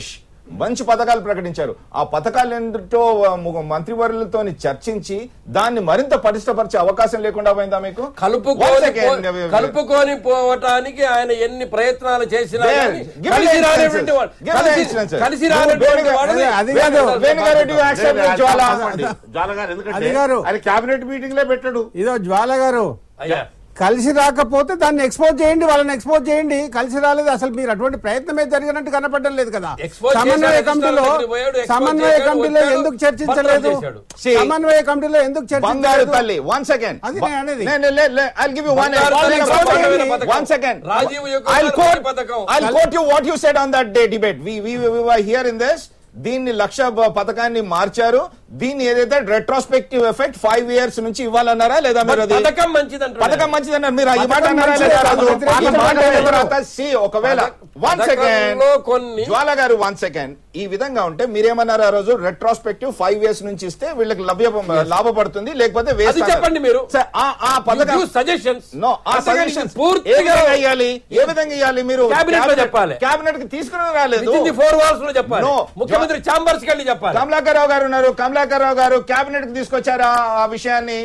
మంచి పథకాలు ప్రకటించారు ఆ పథకాలు ఏంటో మంత్రివర్యులతో చర్చించి దాన్ని మరింత పటిష్టపరిచే అవకాశం లేకుండా పోయిందా మీకు One కలుపుకొని second. పో- కలుపుకొని పోవటానికి ఆయన ఎన్ని ప్రయత్నాలు చేసినా There. కానీ Give me కలిసి the రానటువంటి వాడు instances. Give me the కలిసి- instances. కలిసి No, రానటువంటి వేణు- వాడిని అది కాదు. వేణుగారెడ్డి you accept with జ్వాల జ్వాల గారు ఎందుకంటే అది గారు. ఆయన కేబినెట్ మీటింగ్ లో పెట్టాడు ఇదో జ్వాల గారు అయ్యా కలిసి రాకపోతే దాన్ని ఎక్స్పోజ్ చేయండి వాళ్ళని ఎక్స్పోజ్ చేయండి కలిసి రాలేదు అసలు మీరు అటువంటి ప్రయత్నమే జరిగినట్టు కనపడడం లేదు కదా Expose సమన్వయ చేశాడు, కమిటీలో అధిష్టానం పోయాడు, expose సమన్వయ చేశాడు, కమిటీలో వచ్చాడు, ఎందుకు చర్చించలేదు భద్రం చేశాడు. See, సమన్వయ కమిటీలో ఎందుకు బంగారు చర్చించలేదు తల్లి వన్ సెకండ్ అది నేను అనేది. ఐల్ గివ్ యూ వన్ బంగారు తల్లి గొప్పమైన పథకం. వన్ సెకండ్ రాజీవ్ యొక్క ఐల్ గొప్పమైన కోట్ పథకం. I'll quote you what you said on that day debate we we were here in this దీన్ని లక్ష బ- పథకాన్ని మార్చారు దీన్ని ఏదైతే రెట్రోస్పెక్టివ్ ఎఫెక్ట్ ఫైవ్ ఇయర్స్ నుంచి ఇవ్వాలన్నారా లేదా మీరు అది పథకం మంచిదంటారు పథకం మంచిదన్నారు మీరు ఈ మాట పథకం అన్నారా మంచిదే లేదా కాదు. రాజు? వ్యతిరేకించడం ఈ మాట లేదు. అన్న తర్వాత సి ఒకవేళ వన్ సెకండ్ పథకంలో కొన్ని జ్వాల గారు వన్ సెకండ్ ఈ విధంగా ఉంటే మీరేమన్నారు ఆ రోజు రెట్రోస్పెక్టివ్ ఫైవ్ ఇయర్స్ నుంచి ఇస్తే వీళ్ళకి లభ్య లాభపడుతుంది లేకపోతే waste అది అన్నారు. చెప్పండి మీరు. సరే, ఆ- ఆ పథకం సజెషన్స్ నో ఆ సజెషన్స్ ఏ పూర్తిగా విధంగా ఇవ్వాలి ఏ విధంగా ఇవ్వాలి మీరు Cabinet లో చెప్పాలి. క్యాబినెట్ కి తీసుకుని రాలేదు విత్ ఫోర్ వాల్స్ లో చెప్పాలి No. ముఖ్యమంత్రి ఛాంబర్స్ కి వెళ్ళి చెప్పాలి కమలాకర్ రావు గారు ఉన్నారు కమలాకర్ రావు గారు క్యాబినెట్ కి తీసుకొచ్చారా ఆ విషయాన్ని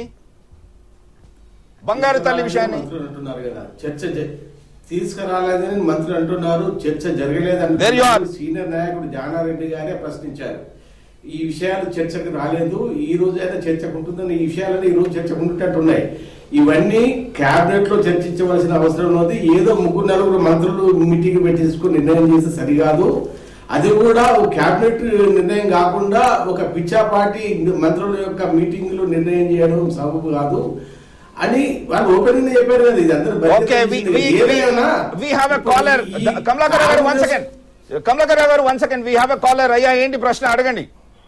బంగారు తల్లి విషయాన్ని మంత్రులు అంటున్నారు కదా చర్చ జ- తీసుకురాలేదని మంత్రులు అంటున్నారు చర్చ There you are. జరగలేదని సీనియర్ నాయకుడు జానారెడ్డి గారే ప్రశ్నించారు ఈ విషయాలు చర్చకు రాలేదు ఈ రోజైనా చర్చకు ఉంటుందని ఈ విషయాలని ఈ రోజు చర్చకు ఉంటున్నట్టు ఉన్నాయి ఇవన్నీ కేబినెట్ లో చర్చించవలసిన అవసరం ఉన్నది ఏదో ముగ్గురు నలుగురు మంత్రులు మీటింగ్ పెట్టేసుకుని నిర్ణయం చేస్తే సరికాదు అది కూడా ఒక కేబినెట్ నిర్ణయం కాకుండా ఒక పిచ్చాపాటి మంత్రుల యొక్క మీటింగ్లు నిర్ణయం చేయడం సబబు కాదు అని వాళ్ళు ఓపెన్ చెప్పారు కదా ఇది అందరూ బయట ఓకే తెలిసిందే. ఏదేమైనా వి హావ్ ఎ కాలర్ ఈ- Kamalakar Rao garu one second Kamalakar Rao garu one second we have a caller అయ్యా ఏంటి ప్రశ్న అడగండి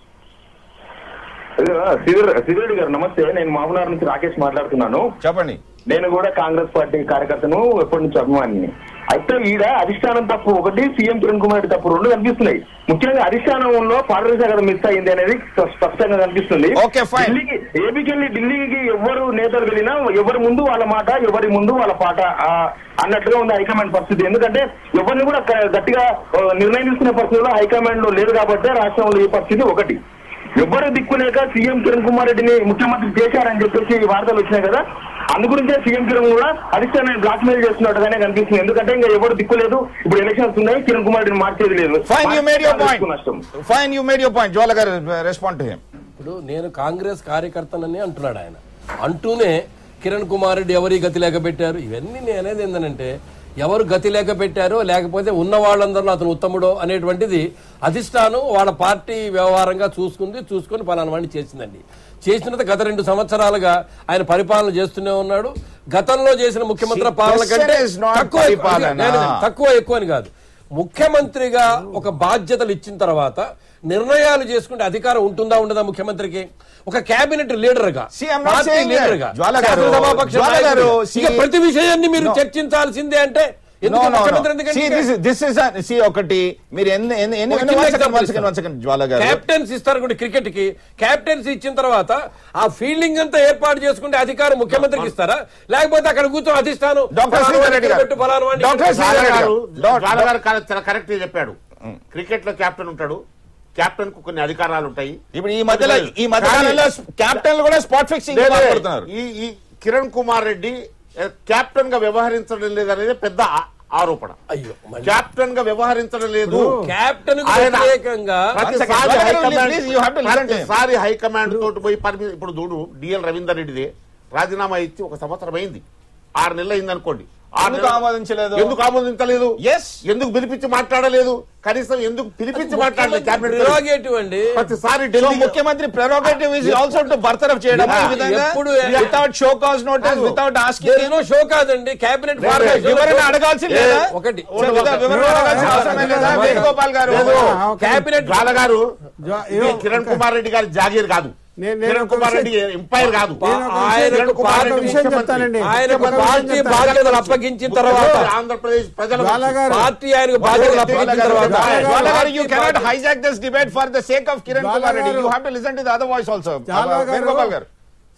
శ్రీధర్ శ్రీధర్ గారు నమస్తే నేను మామూలు నుంచి రాకేష్ మాట్లాడుతున్నాను చెప్పండి నేను కూడా కాంగ్రెస్ పార్టీ కార్యకర్తను ఎప్పటి నుంచి అభిమానిని అయితే ఈడ అధిష్టానం తప్పు ఒకటి సీఎం కిరణ్ కుమార్ రెడ్డి తప్పు రెండు కనిపిస్తున్నాయి ముఖ్యంగా అధిష్టానంలో పారదర్శకత కదా మిస్ అయింది అనేది స్ప- స్పష్టంగా కనిపిస్తుంది Okay, fine. ఢిల్లీకి ఏపీకి వెళ్ళి ఢిల్లీకి ఎవరు నేతలు వెళ్ళినా ఎవరి ముందు వాళ్ళ మాట ఎవరి ముందు వాళ్ళ పాట ఆ, అన్నట్లుగా ఉంది హైకమాండ్ పరిస్థితి ఎందుకంటే ఎవరిని కూడా క- గట్టిగా ఆ, నిర్ణయం తీసుకునే పరిస్థితిలో హైకమాండ్ లో లేదు కాబట్టి రాష్ట్రంలో ఈ పరిస్థితి ఒకటి ఎవ్వరు దిక్కులేక సీఎం కిరణ్ కుమార్ రెడ్డిని ముఖ్యమంత్రి చేశారని చెప్పేసి ఈ వార్తలు వచ్చినాయి కదా అందు గురించే సీఎం కిరణ్ కూడా అధిష్టానాన్ని బ్లాక్ మెయిల్ చేస్తున్నట్టుగానే కనిపిస్తుంది ఎందుకంటే ఇంకా ఎవరు దిక్కులేదు ఇప్పుడు ఎలక్షన్స్ ఉన్నాయి కిరణ్ కుమార్ రెడ్డిని మార్చేది లేదు ఫైన్ యూ మేడ్ యువర్ ఎక్కువ నష్టం point fine you made your point Jwala garu respond to him ఇప్పుడు నేను కాంగ్రెస్ కార్యకర్తనని అంటున్నాడు ఆయన అంటూనే కిరణ్ కుమార్ రెడ్డి ఎవరి గతి లేక పెట్టారు ఇవన్నీ నేను అనేది ఏంటంటే ఎవరు గతి లేక పెట్టారో లేకపోతే ఉన్న వాళ్ళందరిలో అతను ఉత్తముడో అనేటువంటిది అధిష్టానం వాళ్ళ పార్టీ వ్యవహారంగా చూసుకుంది చూసుకొని పలానా వాడిని చేసిందండి చేసినంత గత రెండు సంవత్సరాలుగా ఆయన పరిపాలన చేస్తూనే ఉన్నాడు గతంలో చేసిన ముఖ్యమంత్రి See, పాలన కంటే question is not తక్కువ పరిపాలన. లేదు, లేదు, తక్కువ ఎక్కువ అని కాదు ముఖ్యమంత్రిగా ఒక బాధ్యతలు ఇచ్చిన తర్వాత నిర్ణయాలు చేసుకుంటే అధికారం ఉంటుందా ఉండదా ముఖ్యమంత్రికి ఒక కేబినెట్ లీడర్ గా See, I'm not party saying leader that. గా జ్వాల గారు, శాసనసభాపక్ష జ్వాల నాయకుడిగా. గారు, ఇక see- ప్రతి విషయాన్ని మీరు No. చర్చించాల్సిందే అంటే నో ఎందుకు నో ముఖ్యమంత్రి ఎందుకంటే దిస్ ఇస్ సి ఒకటి మీరు ఎన్ని ఎన్ని ఎన్ని ఒక వన్ చిన్న second example one second one second Jwala garu captains ఇస్తారు కూడా క్రికెట్ కి కెప్టెన్స్ ఇచ్చిన తర్వాత ఆ ఫీల్డింగ్ అంతా ఏర్పాటు చేసుకుంటే అధికారం ముఖ్యమంత్రికి ఇస్తారా లేకపోతే అక్కడ కూర్చొని అధిష్టానం డాక్టర్ ఫలానా శ్రీధర్ వాడిని రెడ్డి ఇక్కడ గారు. పెట్టు, ఫలానా వాడిని ఇక్కడ డాక్టర్ పెట్టు. శ్రీధర్ రెడ్డి గారు Dot- జ్వాల గారు కా- చాలా కరెక్ట్ చెప్పాడు క్రికెట్ లో కెప్టెన్ ఉంటాడు కెప్టెన్ కు కొన్ని అధికారాలు ఉంటాయి ఇప్పుడు ఈ మధ్యలో ఈ మధ్య కానీ- కాలంలో కెప్టెన్ కూడా స్పాట్ ఫిక్సింగ్ లేదే, మాట్లాడుతున్నారు ఈ ఈ కిరణ్ కుమార్ రెడ్డి కెప్టెన్ గా వ్యవహరించడం లేదనేది పెద్ద ఆ- ఆరోపణ అయ్యో మళ్ళీ. కెప్టెన్ గా వ్యవహరించడం లేదు కెప్టెన్ కు ఆయన- వ్యతిరేకంగా ప్రతిసారి One second. High command Please, you have to listen to him. ప్రతిసారి హైకమాండ్ తోటి పోయి పర్మి ఇప్పుడు చూడు డిఎల్ రవీందర్ రెడ్డిదే రాజీనామా ఇచ్చి ఒక సంవత్సరం అయింది ఆరు నెలలు అయింది అనుకోండి ఆరు ఎందుకు నెలలు- ఆమోదించలేదు? ఎందుకు ఆమోదించలేదు Yes. ఎందుకు పిలిపించి మాట్లాడలేదు కనీసం ఎందుకు పిలిపించి మాట్లాడలేదు క్యాబినెట్ ప్రిరోగేటివ్ అండి ప్రతిసారి సో ఢిల్లీ ముఖ్యమంత్రి ప్రెరోగేటివ్ ఇస్ ఆల్సో టు బర్తరఫ్ చేయడం ఈ Yeah. విధంగా ఎప్పుడు- వితౌట్ షో కాజ్ నోటీస్ కాదు. వితౌట్ ఆస్కింగ్ ఏదో షో కాదండి కేబినెట్ లేదు, వివరణ అడగాల్సి లేదా ఒకటి సో విధ- వివరణ అడగాల్సిన అవసరమే లేదా వేణుగోపాల్ గారు లేదు. కేబినెట్ గాల గారు జా- ఇది ఇవ్వ- కిరణ్ కుమార్ రెడ్డి గారి జాగీర్ కాదు నేను- నేను కిరణ్ ఒక కుమార్ విషయం- రెడ్డి ఎంపైర్ కాదు నేను ఒక ఆయన విషయం- కిరణ్ కుమార్ ఒక రెడ్డి విషయం ముఖ్యమంత్రి. చెప్తానండి ఆయనకు ఒక విషయం పార్టీ చెప్తాను. బాధ్యతలు అప్పగించిన తర్వాత ఆంధ్రప్రదేశ్ ప్రజల జ్వాల గారు పార్టీ ఆయనకు బాధ్యతలు అప్పగించిన తర్వాత Jwala garu, you party cannot బాధ్యత- hijack this debate for the sake of Kiran Jwala Kumar Reddy. garu. You have to listen to the other voice also. Jwala garu. Venugopal garu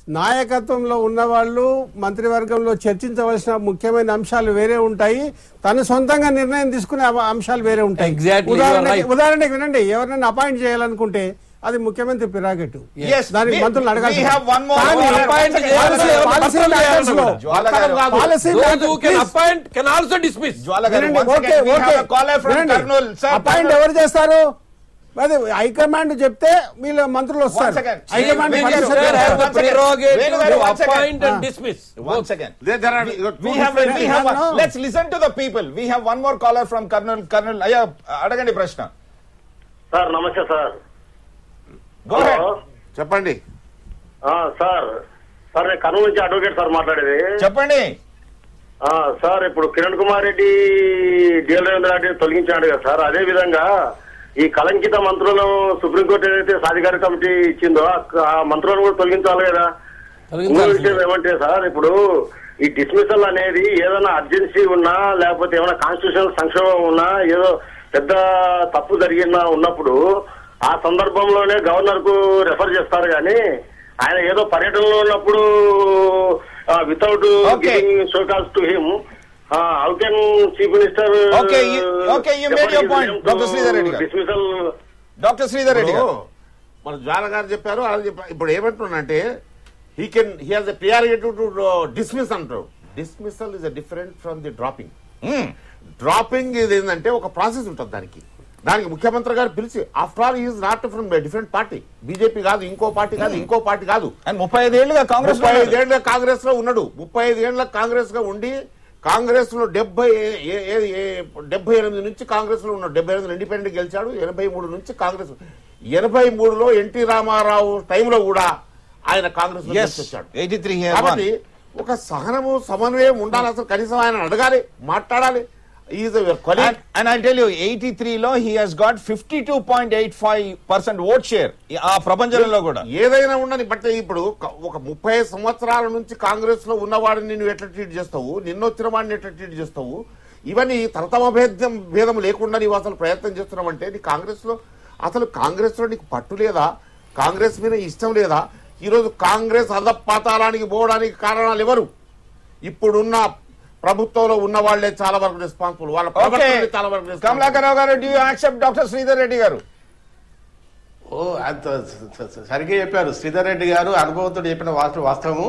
నాయకత్వంలో ఉన్నవాళ్ళు మంత్రివర్గంలో చర్చించవలసిన ముఖ్యమైన అంశాలు వేరే ఉంటాయి తను సొంతంగా నిర్ణయం తీసుకునే అవ- అంశాలు వేరే ఉంటాయి Exactly, you are ఉదాహరణకి right. ఉదాహరణకి వినండి ఎవరైనా అపాయింట్ చేయాలనుకుంటే అది ముఖ్యమంత్రి పిరాగెట్టు Yes, దానికి we- మంత్రులు అడగాలి we have one more కానీ caller. appoint One second. చేయాల్సి ఎవరు పాలసీ పత్రం మ్యాటర్స్ లో చేయాలన్నా Jwala garu, policy Those matter- who can please. appoint can also dismiss. Jwala garu, వినండి, once okay, again, we okay. have a caller from వినండి. Kurnool. Sir, appoint Kurnool. ఎవరు చేస్తారు అదే హైకమాండ్ చెప్తే వీళ్ళ మంత్రులు వస్తారు second. హైకమాండ్ Venu పని garu, సభ్యులు They have the వస్తారు. One second. prerogative Venu garu, to one second. appoint and Ah. dismiss. One second. There- there are- We, you got we two have, different we have No, one. no. Let's listen to the people. We have one more caller from Karnal. Karnal, అయ్యా అడగండి ప్రశ్న sir నమస్తే sir Go ahead. Hello. చెప్పండి ఆ, sir sir నేను కర్నూలు నుంచి advocate sir మాట్లాడేది చెప్పండి ఆ, సార్ ఇప్పుడు కిరణ్ కుమార్ రెడ్డి డిఎల్ రవీంద్ర రెడ్డిని తొలగించాడు కదా సార్ అదే విధంగా ఈ కలంకిత మంత్రులను సుప్రీంకోర్టు ఏదైతే సాధికార కమిటీ ఇచ్చిందో ఆ- ఆ మంత్రులను కూడా తొలగించాలి కదా ఇంకో తొలగించాల్సిందే. విషయం ఏమంటే సార్ ఇప్పుడు ఈ డిస్మిసల్ అనేది ఏదైనా అర్జెన్సీ ఉన్నా లేకపోతే ఏమైనా కాన్స్టిట్యూషనల్ సంక్షోభం ఉన్నా ఏదో పెద్ద తప్పు జరిగినా ఉన్నప్పుడు ఆ సందర్భంలోనే గవర్నర్ కు రెఫర్ చేస్తారు కానీ ఆయన ఏదో పర్యటనలో ఉన్నప్పుడు without Okay. Show cause to him how can chief minister Okay, you- okay, you made your point, Dr. Sridhar Reddy గారు. డిస్మిసల్ డాక్టర్ శ్రీధర్ రెడ్డి గారు ఇప్పుడు మన జ్వాల గారు చెప్పారు అలా చెప్పారు ఇప్పుడు ఏమంటున్నానంటే he can he has priority to dismiss అంటారు dismissal is different from the dropping dropping ఇది ఏంటంటే ఒక ప్రాసెస్ ఉంటుంది దానికి దానికి ముఖ్యమంత్రి గారు పిలిచి after all is not from different party BJP కాదు ఇంకో పార్టీ కాదు ఇంకో పార్టీ కాదు అండ్ ముప్పై ఐదేళ్లుగా కాంగ్రెస్ ముప్పై ఐదేళ్ల కాంగ్రెస్ లో ఉన్నాడు ముప్పై ఐదేళ్ల కాంగ్రెస్ గా ఉండి కాంగ్రెస్ లో డెబ్బై ఏ- ఏ- ఏ- ఏ- డెబ్బై ఎనిమిది నుంచి కాంగ్రెస్ లో ఉన్నాడు డెబ్బై ఎనిమిది ఇండిపెండెంట్ గెలిచాడు ఎనభై మూడు నుంచి కాంగ్రెస్ ఎనభై మూడులో ఎన్టీ రామారావు టైంలో కూడా ఆయన కాంగ్రెస్ లో Yes, గెలిచి వచ్చాడు 83 he has కాబట్టి ఒక సహనము సమన్వయం ఉండాలి అసలు కనీసం ఆయన అడగాలి మాట్లాడాలి is colleague and I tell you eighty త్రీలో he has got fifty two point eight five percent vote share ఆ ప్రపంచంలో కూడా ఏదైనా ఉండని బట్ ఇప్పుడు క- ఒక ముప్పై సంవత్సరాల నుంచి కాంగ్రెస్ లో ఉన్నవాడిని నువ్వు ఎట్లా ట్రీట్ చేస్తావు నిన్నొచ్చిన వాడిని ఎట్లా ట్రీట్ చేస్తావు ఇవన్నీ తరతమ భేదం భేదం లేకుండా నీవు అసలు ప్రయత్నం చేస్తున్నావంటే నీ కాంగ్రెస్ లో అసలు కాంగ్రెస్ లో నీకు పట్టు లేదా కాంగ్రెస్ మీద ఇష్టం లేదా ఈరోజు కాంగ్రెస్ అధపాతాళానికి పోవడానికి కారణాలు ఎవరు ఇప్పుడున్న ప్రభుత్వంలో ఉన్న వాళ్ళే చాలా వరకు రెస్పాన్సిబుల్ వాళ్ళ ఓకే ప్రవర్తననే చాలా వరకు responsible. Kamalakar Rao garu do accept doctor Sridhar Reddy garu ఓ అంత స- స- స- సరిగ్గా చెప్పారు శ్రీధర్ రెడ్డి గారు అనుభవంతో చెప్పిన వాస్తవ వాస్తవము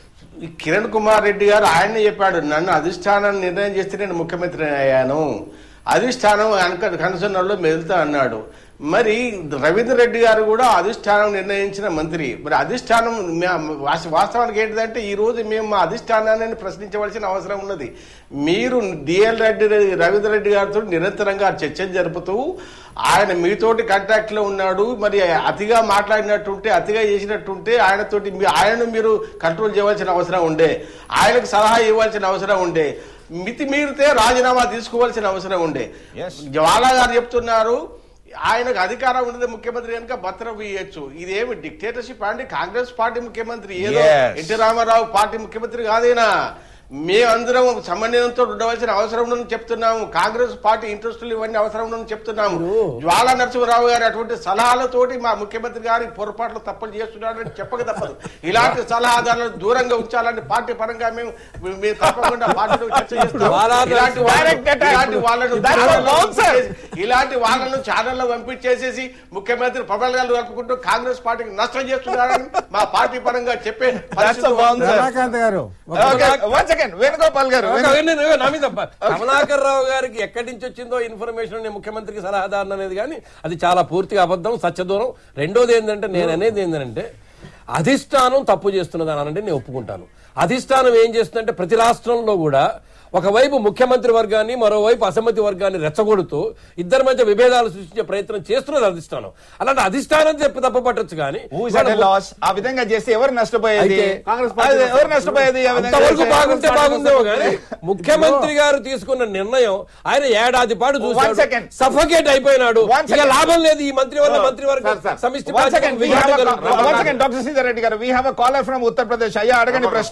ఈ కిరణ్ కుమార్ రెడ్డి గారు ఆయనే చెప్పాడు నన్ను అధిష్టానాన్ని నిర్ణయం చేస్తే నేను ముఖ్యమంత్రి అయ్యాను అధిష్టానం కనుక కనుసన్నలో మెదులుతా అన్నాడు మరి రవీంద్ర రెడ్డి గారు కూడా అధిష్టానం నిర్ణయించిన మంత్రి మరి అధిష్టానం మే- వాస్త- వాస్తవానికి ఏంటిదంటే ఈ రోజు మేము మా అధిష్టానాన్ని ప్రశ్నించవలసిన అవసరం ఉన్నది మీరు డిఎల్ రెడ్డి రవీంద్ర రెడ్డి గారితో నిరంతరంగా చర్చలు జరుపుతూ ఆయన మీతోటి కాంటాక్ట్ లో ఉన్నాడు మరి అతిగా మాట్లాడినట్టుంటే అతిగా చేసినట్టుంటే ఆయనతోటి మీ- ఆయనను మీరు కంట్రోల్ చేయవలసిన అవసరం ఉండే ఆయనకు సలహా ఇవ్వాల్సిన అవసరం ఉండే మితి మీరితే రాజీనామా తీసుకోవాల్సిన అవసరం ఉండే Yes. జ్వాలా గారు చెప్తున్నారు ఆయనకు అధికారం ఉన్నది ముఖ్యమంత్రి కనుక భద్రం ఇయ్యొచ్చు ఇదేమి డిక్టేటర్షిప్ అండి కాంగ్రెస్ పార్టీ ముఖ్యమంత్రి ఏదో Yes. ఎన్టీ రామారావు పార్టీ ముఖ్యమంత్రి కాదేనా మేమందరం సమన్వయంతో ఉండవలసిన అవసరం ఉందని చెప్తున్నాము కాంగ్రెస్ పార్టీ ఇంట్రెస్టులు ఇవన్నీ అవసరం ఉందని చెప్తున్నాము జ్వాలా నరసింహరావు గారు అటువంటి సలహాలతోటి మా ముఖ్యమంత్రి గారి పొరపాట్లు తప్పులు చేస్తున్నాడని చెప్పక తప్పదు ఇలాంటి సలహాదారులను దూరంగా ఉంచాలని పార్టీ పరంగా మేము మేము తప్పకుండా పార్టీలో చర్చ చేస్తాం వాళ్ళ ఇలాంటి వాళ్ళను- direct attack. ఇలాంటి వాళ్ళను That's ఛానల్లో wrong, sir. పంపించేసి- ఇలాంటి వాళ్ళను ఛానల్లో పంపించేసేసి ముఖ్యమంత్రి ప్రబలాలు కలుపుకుంటూ కాంగ్రెస్ పార్టీకి నష్టం చేస్తున్నారని మా పార్టీ పరంగా చెప్పే పరిస్థితి wrong, sir. రమాకాంత్ గారు ఒక- ఓకే వన్ సెకండ్ వేణుగోపాల్ గారు ఒక నేను నా మీద ప- కమలాకర్ రావు గారికి ఎక్కడి నుంచి వచ్చిందో ఇన్ఫర్మేషన్ నేను ముఖ్యమంత్రికి సలహాదారుని అనేది కానీ అది చాలా పూర్తిగా అబద్ధం సత్యదూరం రెండోది ఏంటంటే నేను అనేది ఏంటంటే అధిష్టానం తప్పు చేస్తున్నదని అనంటే నేను ఒప్పుకుంటాను అధిష్టానం ఏం చేస్తుందంటే ప్రతి రాష్ట్రంలో కూడా ఒకవైపు ముఖ్యమంత్రి వర్గాన్ని మరోవైపు అసమ్మతి వర్గాన్ని రెచ్చగొడుతూ ఇద్దరి మధ్య విభేదాలు సృష్టించే ప్రయత్నం చేస్తున్నది అధిష్టానం అలాంటి అధిష్టానం చెప్పి తప్పపట్టొచ్చు కానీ Who is at a loss? ఆ విధంగా చేస్తే ఎవరు నష్టపోయేది అయితే కాంగ్రెస్ పార్టీ అది ఎవరు నష్టపోయేది ఆ విధంగా అంతవరకు చేస్తే? బాగుంటే బాగుందేమో కానీ ముఖ్యమంత్రి గారు తీసుకున్న నిర్ణయం ఆయన ఏడాది పాటు One చూశాడు second. సఫకేట్ అయిపోయినాడు One ఇక second. లాభం లేదు ఈ మంత్రి వల్ల మంత్రి Sir, వర్గం sir. సమిష్టి One బాధ్యతలు second, we have a- విఘాటగలుగుతారు. one second, doctor Sridhar Reddy garu we have a caller from Uttar Pradesh అయ్యా అడగండి ప్రశ్న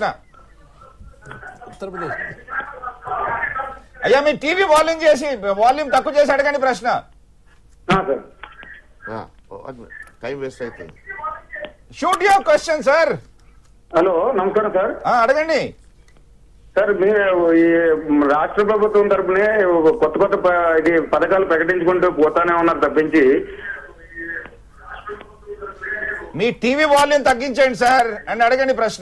ఉత్తరప్రదేశ్ అయ్యా మీ టీవీ వాల్యూమ్ చేసి వాల్యూమ్ తక్కువ చేసి అడగండి ప్రశ్న సార్ టైం వేస్ట్ అవుతుంది shoot your question sir hello నమస్కారం సార్ ఆ, అడగండి సార్ మీరు ఈ రాష్ట్ర ప్రభుత్వం తరపునే కొత్త కొత్త ప- ఇది పథకాలు ప్రకటించుకుంటూ పోతానే ఉన్నారు తప్పించి మీ టీవీ వాల్యూమ్ తగ్గించండి సార్ అని అడగండి ప్రశ్న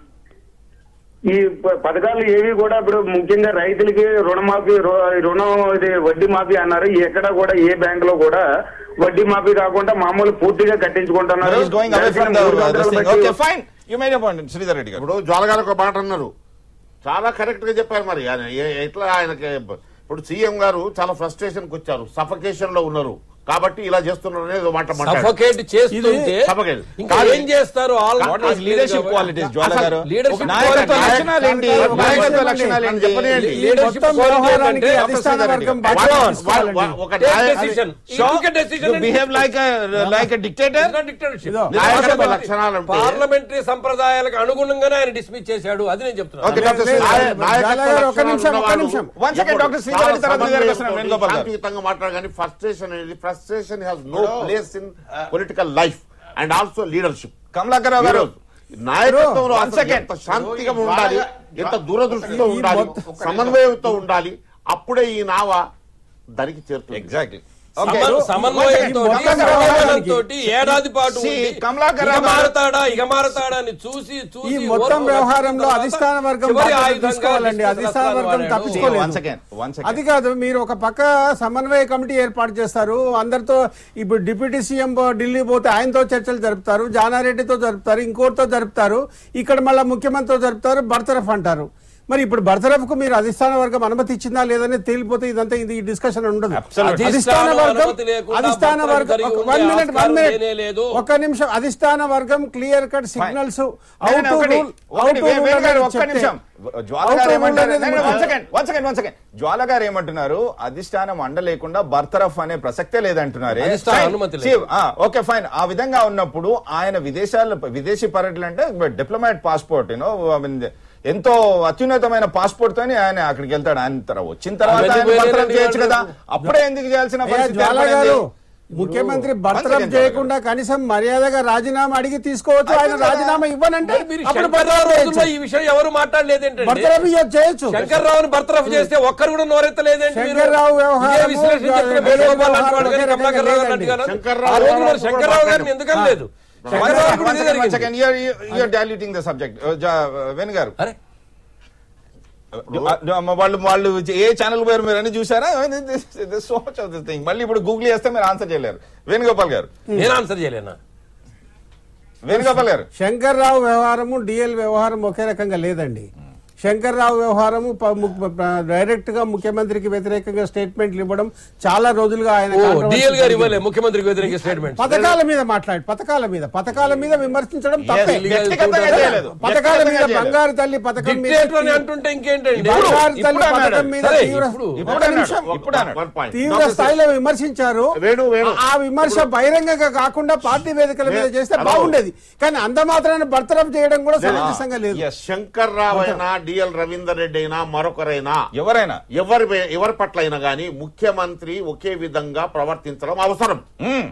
ఈ ప- పథకాలు ఏవి కూడా ఇప్పుడు ముఖ్యంగా రైతులకి రుణమాఫీ రు- రుణం ఇది వడ్డీ మాఫీ అన్నారు ఎక్కడ కూడా ఏ బ్యాంక్ లో కూడా వడ్డీ మాఫీ కాకుండా మామూలు పూర్తిగా కట్టించుకుంటున్నారు గోయింగ్ అవే ఫ్రమ్ మూడు గంటలు ద బట్టి- okay fine you made point Sridhar Reddy garu ఇప్పుడు జ్వాలగారు ఒక మాట అన్నారు చాలా కరెక్ట్ గా చెప్పారు మరి ఆయన ఏ- ఎట్లా ఆయనకి ఇప్పుడు సీఎం గారు చాలా ఫ్రస్ట్రేషన్ కి వచ్చారు సఫకేషన్ లో ఉన్నారు కాబట్టి ఇలా చేస్తున్నారు అనేది ఒక మాట మాట్లాడారు. సఫోకేట్ చేస్తుంటే Suffocate. ఇంకా ఏం చేస్తారు all what is leadership qualities Jwala garu Leadership నాయకత్వ qualities. లక్షణాలు ఏంటి ఒక నాయకత్వ నిమిషం లక్షణాలు అండి. ఏంటి చెప్పనీయండి. ఈ Leadership మొత్తం quality వ్యవహారానికి ఏంటంటే అధిష్టాన డాక్టర్ వర్గం శ్రీధర్ బాధ్యత వా- వా- తీసుకోవాలండి. వా- ఒక Take నాయ- decision. So, You took a decision you and- behave like a like a dictator It's not dictatorship. ఇదో. నాయకత్వ లక్షణాలు అంటే పార్లమెంటరీ సంప్రదాయాలకు అనుగుణంగానే ఆయన డిస్మిస్ చేశాడు అది నేను చెప్తున్నాను Okay, డాక్టర్ లేదు, శ్రీధర్ లేదు, నాయ- నాయకత్వ జాలగారు, ఒక లక్షణాలు నిమిషం, ఒక ఉన్నవాడు నిమిషం. One second, ఎప్పుడు Dr. శ్రీధర్ రెడ్డి తర్వాత మీ దగ్గరకు వస్తున్నాను, వేణుగోపాల్ గారు. శాంతియుతంగా మాట్లాడారు కానీ ఫ్రస్ట్రేషన్ అనేది frustration has no place in political life and also leadership Kamalakar Rao garu నాయకత్వంలో One అసలు second. ఎంత శాంతిగా ఉండాలి ఎంత దూరదృష్టితో ఈ ఉండాలి మొత్తం- సమన్వయంతో ఉండాలి అప్పుడే ఈ నావ దరికి చేరుతుంది ఎగ్జాక్ట్లీ సమ- సమన్వయంతో ఈ మొత్తం వ్యవహారానికి- తోటి ఏడాది పాటు See, ఉండి కమలాకర్ ఇక రావు గారు- మారతాడా ఇక మారతాడా అని చూసి చూసి ఈ మొత్తం ఓర్పు వ్యవహారంలో వచ్చిన అధిష్టాన తర్వాత వర్గం చివరి బాధ్యత ఆయుధంగా తీసుకోవాలండి డిస్కస్ అధిష్టాన రత్నాలు వర్గం వాడాడు. తప్పించుకోలేదు వన్ సెకండ్ వన్ అది సెకండ్ కాదు మీరు ఒక పక్క సమన్వయ కమిటీ ఏర్పాటు చేస్తారు అందరితో ఇప్పుడు డిప్యూటీ సీఎం ఢిల్లీ పోతే ఆయనతో చర్చలు జరుపుతారు జానారెడ్డితో జరుపుతారు ఇంకోటితో జరుపుతారు ఇక్కడ మళ్ళీ ముఖ్యమంత్రితో జరుపుతారు బర్తరఫ్ అంటారు మరి ఇప్పుడు బర్తరఫ్ కు మీరు అధిష్టాన వర్గం అనుమతి ఇచ్చిందా లేదని తేలిపోతే ఇదంతా ఇది ఈ డిస్కషన్ ఉండదు Absolutely. అధిష్టాన వర్గం అనుమతి లేకుండా అధిష్టాన బర్తరఫ్ వర్గం జరిగి ఉండే వన్ మినిట్ వన్ ఆస్కారం మినిట్ లేనే లేదు. ఒక నిమిషం అధిష్టాన వర్గం క్లియర్ కట్ సిగ్నల్స్ అవుట్ ఒకటి ఒకటి వేణు గారు ఒక్క నిమిషం జ్వాల Out గారు of ఏమంటారు rule అనేది one second one second one second Jwala garu ఏమంటున్నారు అధిష్టానం అండ లేకుండా బర్తరఫ్ అనే ప్రసక్తే లేదంటున్నారే అధిష్టానం Fine. అనుమతి లేదు. See, ఆ, ఓకే ఫైన్ ఆ విధంగా ఉన్నప్పుడు ఆయన విదేశాల్లో విదేశీ పర్యటన అంటే డిప్లొమాట్ పాస్పోర్ట్ యూనో ఎంతో అత్యున్నతమైన పాస్పోర్ట్ తోని ఆయన అక్కడికి వెళ్తాడు ఆయన తర్వాత వచ్చిన తర్వాత అవన్నీ ఆయన వేరే బర్తరఫ్ రెండు చేయొచ్చు కదా వాళ్ళు- అప్పుడే ఎందుకు చేయాల్సిన అయ్యా, పరిస్థితి జ్వాల ఏర్పడింది? గారు ముఖ్యమంత్రి బర్తరఫ్ second, చేయకుండా కనీసం మర్యాదగా రాజీనామా అడిగి తీసుకోవచ్చు ఆయన అయిపోయింది కదా. రాజీనామా ఇవ్వనంటే మరి మీరు అప్పుడు శంకర్రావు బర్తరఫ్ రోజుల్లో చేయొచ్చు. ఈ విషయం ఎవరు మాట్లాడలేదేంటండి బర్తరఫ్ ఇయ్య- చేయొచ్చు శంకర్రావుని బర్తరఫ్ చేస్తే ఒక్కరు కూడా నోరెత్తలేదేంటి మీరు? శంకర్రావు ఇదే వ్యవహారము, విశ్లేషణ చెప్తున్న వేరే వేణుగోపాల్ లాంటి వ్యవహారం వాడు కానీ ఒకే కమలాకర్ రకంగా రావు లాంటి లేదండి. గారు. శంకర్రావు ఆ రోజు మరి వ్యవహారం శంకర్రావు గారిని మాట్లాడు. ఎందుకని లేదు One శంకర్రావు second, కూడా one ఇదే second, one జరిగింది. second. You're, you're, you're diluting the subject. Uh, Ja- uh, Venu గారు అరే Uh, వాళ్ళు వాళ్ళు ఏ ఛానల్ పేరు మీరు అన్ని చూసారా so much of this thing మళ్ళీ ఇప్పుడు గూగుల్ చేస్తే మీరు ఆన్సర్ చేయలేరు వేణుగోపాల్ గారు నేను ఆన్సర్ చేయలేనా వేణుగోపాల్ గారు శంకర్రావు వ్యవహారము డిఎల్ వ్యవహారం ఒకే రకంగా లేదండి శంకర్రావు వ్యవహారము ప- ము- ప- డైరెక్ట్ గా ముఖ్యమంత్రికి వ్యతిరేకంగా స్టేట్మెంట్లు ఇవ్వడం చాలా రోజులుగా ఆయన ఓ controversy డిఎల్ గారు జరిగింది. ఇవ్వలే ముఖ్యమంత్రికి వ్యతిరేక స్టేట్మెంట్ పథకాల మీద మాట్లాడి పథకాల మీద పథకాల మీద విమర్శించడం తప్పే Yes, వ్యక్తిగతంగా చేయలేదు. పథకాల మీద వ్యక్తిగతంగా చేయలేదు. బంగారు తల్లి పథకం మీద డిక్టేటర్ అని అంటుంటే ఇంకేంటండి బంగారు ఇప్పుడు తల్లి అన్నాడు. పథకం మీద సరే, తీవ్ర ఇప్పుడు- ఇప్పుడు ఒక అన్నాడు. నిమిషం. ఇప్పుడు అన్నాడు. One point. తీవ్ర Dr. స్థాయిలో విమర్శించారు వేణు, వేణు. ఆ విమర్శ బహిరంగంగా కాకుండా పార్టీ వేదికల మీద వే- చేస్తే Hello. బాగుండేది కానీ అంత మాత్రాన్ని బర్తరఫ్ చేయడం కూడా సమంజసంగా లేదు Yes. శంకర్ రావు అయినా డిఎల్ రవీందర్ రెడ్డి అయినా మరొకరైనా ఎవరైనా ఎవరి ఎవరి పట్ల అయినా గానీ ముఖ్యమంత్రి ఒకే విధంగా ప్రవర్తించడం అవసరం మ్మ్.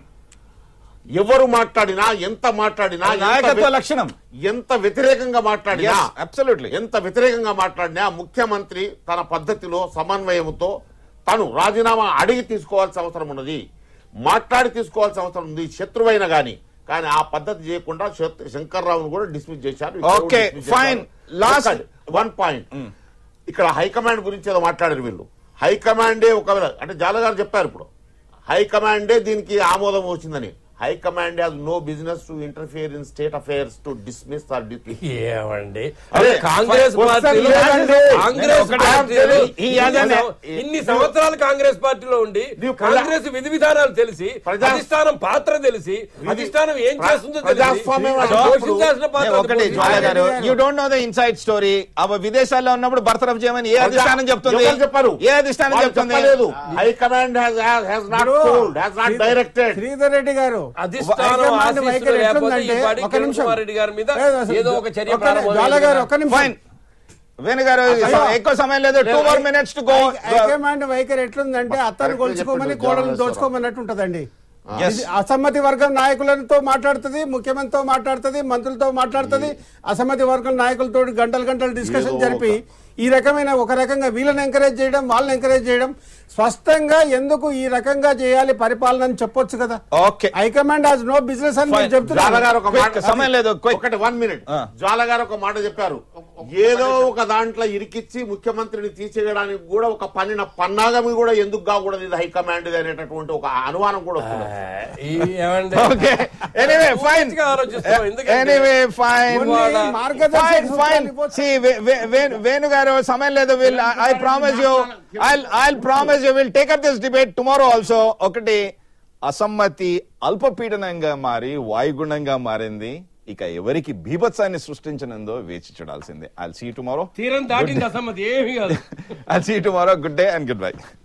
ఎవరు మాట్లాడినా ఎంత మాట్లాడినా ఎంత నాయకత్వ వ్య- లక్షణం ఎంత వ్యతిరేకంగా మాట్లాడినా Yes, absolutely. ఎంత వ్యతిరేకంగా మాట్లాడినా ముఖ్యమంత్రి తన పద్ధతిలో సమన్వయంతో తను రాజీనామా అడిగి తీసుకోవాల్సిన అవసరం ఉన్నది మాట్లాడి తీసుకోవాల్సిన అవసరం ఉంది శత్రువైన గాని కానీ ఆ పద్ధతి చేయకుండా శత్- శంకర్రావును కూడా డిస్మిస్ చేశారు Okay, fine. Last- one point ఇక్కడ హైకమాండ్ గురించి ఏదో మాట్లాడారు వీళ్ళు హైకమాండే ఒకవేళ అంటే జాలగారు చెప్పారు ఇప్పుడు హైకమాండే దీనికి ఆమోదం వచ్చిందని high command has no business to interfere in state affairs to dismiss or dismiss ఏమండి అదే, కాంగ్రెస్ ఒకసారి పార్టీలో లేదండి. కాంగ్రెస్ ఒకటి పార్టీలో ఈ ఇన్ని యాదనే- సం- ఇన్ని సంవత్సరాలు కాంగ్రెస్ పార్టీలో ఉండి నీవు ప్రజా- కాంగ్రెస్ విధి విధానాలు తెలిసి ప్రజా- అధిష్టానం పాత్ర తెలిసి అధిష్టానం ఏం ప్ర- చేస్తుందో తెలిసి ప్రజాస్వామ్యం అది అన్నప్పుడు పోషించాల్సిన పాత్ర నేను అది ఒకటి జ్వాల పోషించాలి. Garu you don't know the inside story అవ విదేశాల్లో ఉన్నప్పుడు బర్తరఫ్ చేయమని ఏ అధిష్టానం చెప్తుంది ఎవరు చెప్పారు ఏ అధిష్టానం వాళ్ళు చెప్తుంది చెప్పలేదు హైకమాండ్ హ్యాస్ నాట్ ఇప్పుడు told has not directed Sridhar Reddy garu అధిష్టానం హైకమాండ్ ఆశీస్సులు వైఖరి లేకపోతే ఈ ఎట్లుందంటే, పాటికి ఒక కిరణ్ నిమిషం. కుమార్ రెడ్డి గారి మీద లేదు అసలు ఏదో ఒక చర్య ఒక ప్రారంభం జ్వాల గారు ఒక నిమిషం ఫైన్ వేణు గారు అయ్యో. ఎక్కువ సమయం లేదు two more minutes to go high command వైఖరి ఎట్లుందంటే అత్తను కరెక్ట్గా కొలుచుకోమని చెప్పండి, కోడలు జవాబు దోచుకోమన్నట్టు ఉంటదండి Yes. ఇది అసమ్మతి వర్గం నాయకులతో మాట్లాడుతుంది ముఖ్యమంత్రితో మాట్లాడుతుంది మంత్రులతో మాట్లాడుతుంది అసమ్మతి వర్గం నాయకులతో గంటలు గంటలు డిస్కషన్ ఏదో జరిపి ఈ రకమైన ఒక రకంగా వీళ్ళని ఎంకరేజ్ చేయడం వాళ్ళని ఎంకరేజ్ చేయడం స్పష్టంగా ఎందుకు ఈ రకంగా చేయాలి పరిపాలన అని చెప్పొచ్చు కదా okay high command has no business అని నేను Fine. చెప్తున్నాను జ్వాల గారు ఒక Quick, మాట సమయం లేదు, quick. ఒకటి వన్ మినిట్ ఆ. జ్వాల గారు ఒక మాట చెప్పారు ఏదో ఒక దాంట్లో ఇరికిచ్చి ముఖ్యమంత్రిని తీసేయడానికి కూడా ఒక పన్నిన పన్నాగమి కూడా ఎందుకు కాకూడదు ఇది హైకమాండ్ అనేటటువంటి ఒక అనుమానం కూడా వస్తుంది ఈ ఏమండి ఓకే ఎనీవే ఫైన్ పూర్తిగా ఆలోచిస్తాం. ఎందుకంటే ఎనీవే ఫైన్ కొన్ని మార్గదర్శక ఫైన్ ఫైన్ సూత్రాలు సి వేణు గారు సమయం లేదు will I promise you I I promise you will take up this debate tomorrow also ఒకటి అసమ్మతి అల్పపీడనంగా మారి వాయుగుణంగా మారింది ఇక ఎవరికి బీభత్సాన్ని సృష్టించనుందో వేచి చూడాల్సిందే ఐ సీ టుమారో తీరం దాటింది అసమ్మతి ఏమీ కాదు I see tomorrow good day and good bye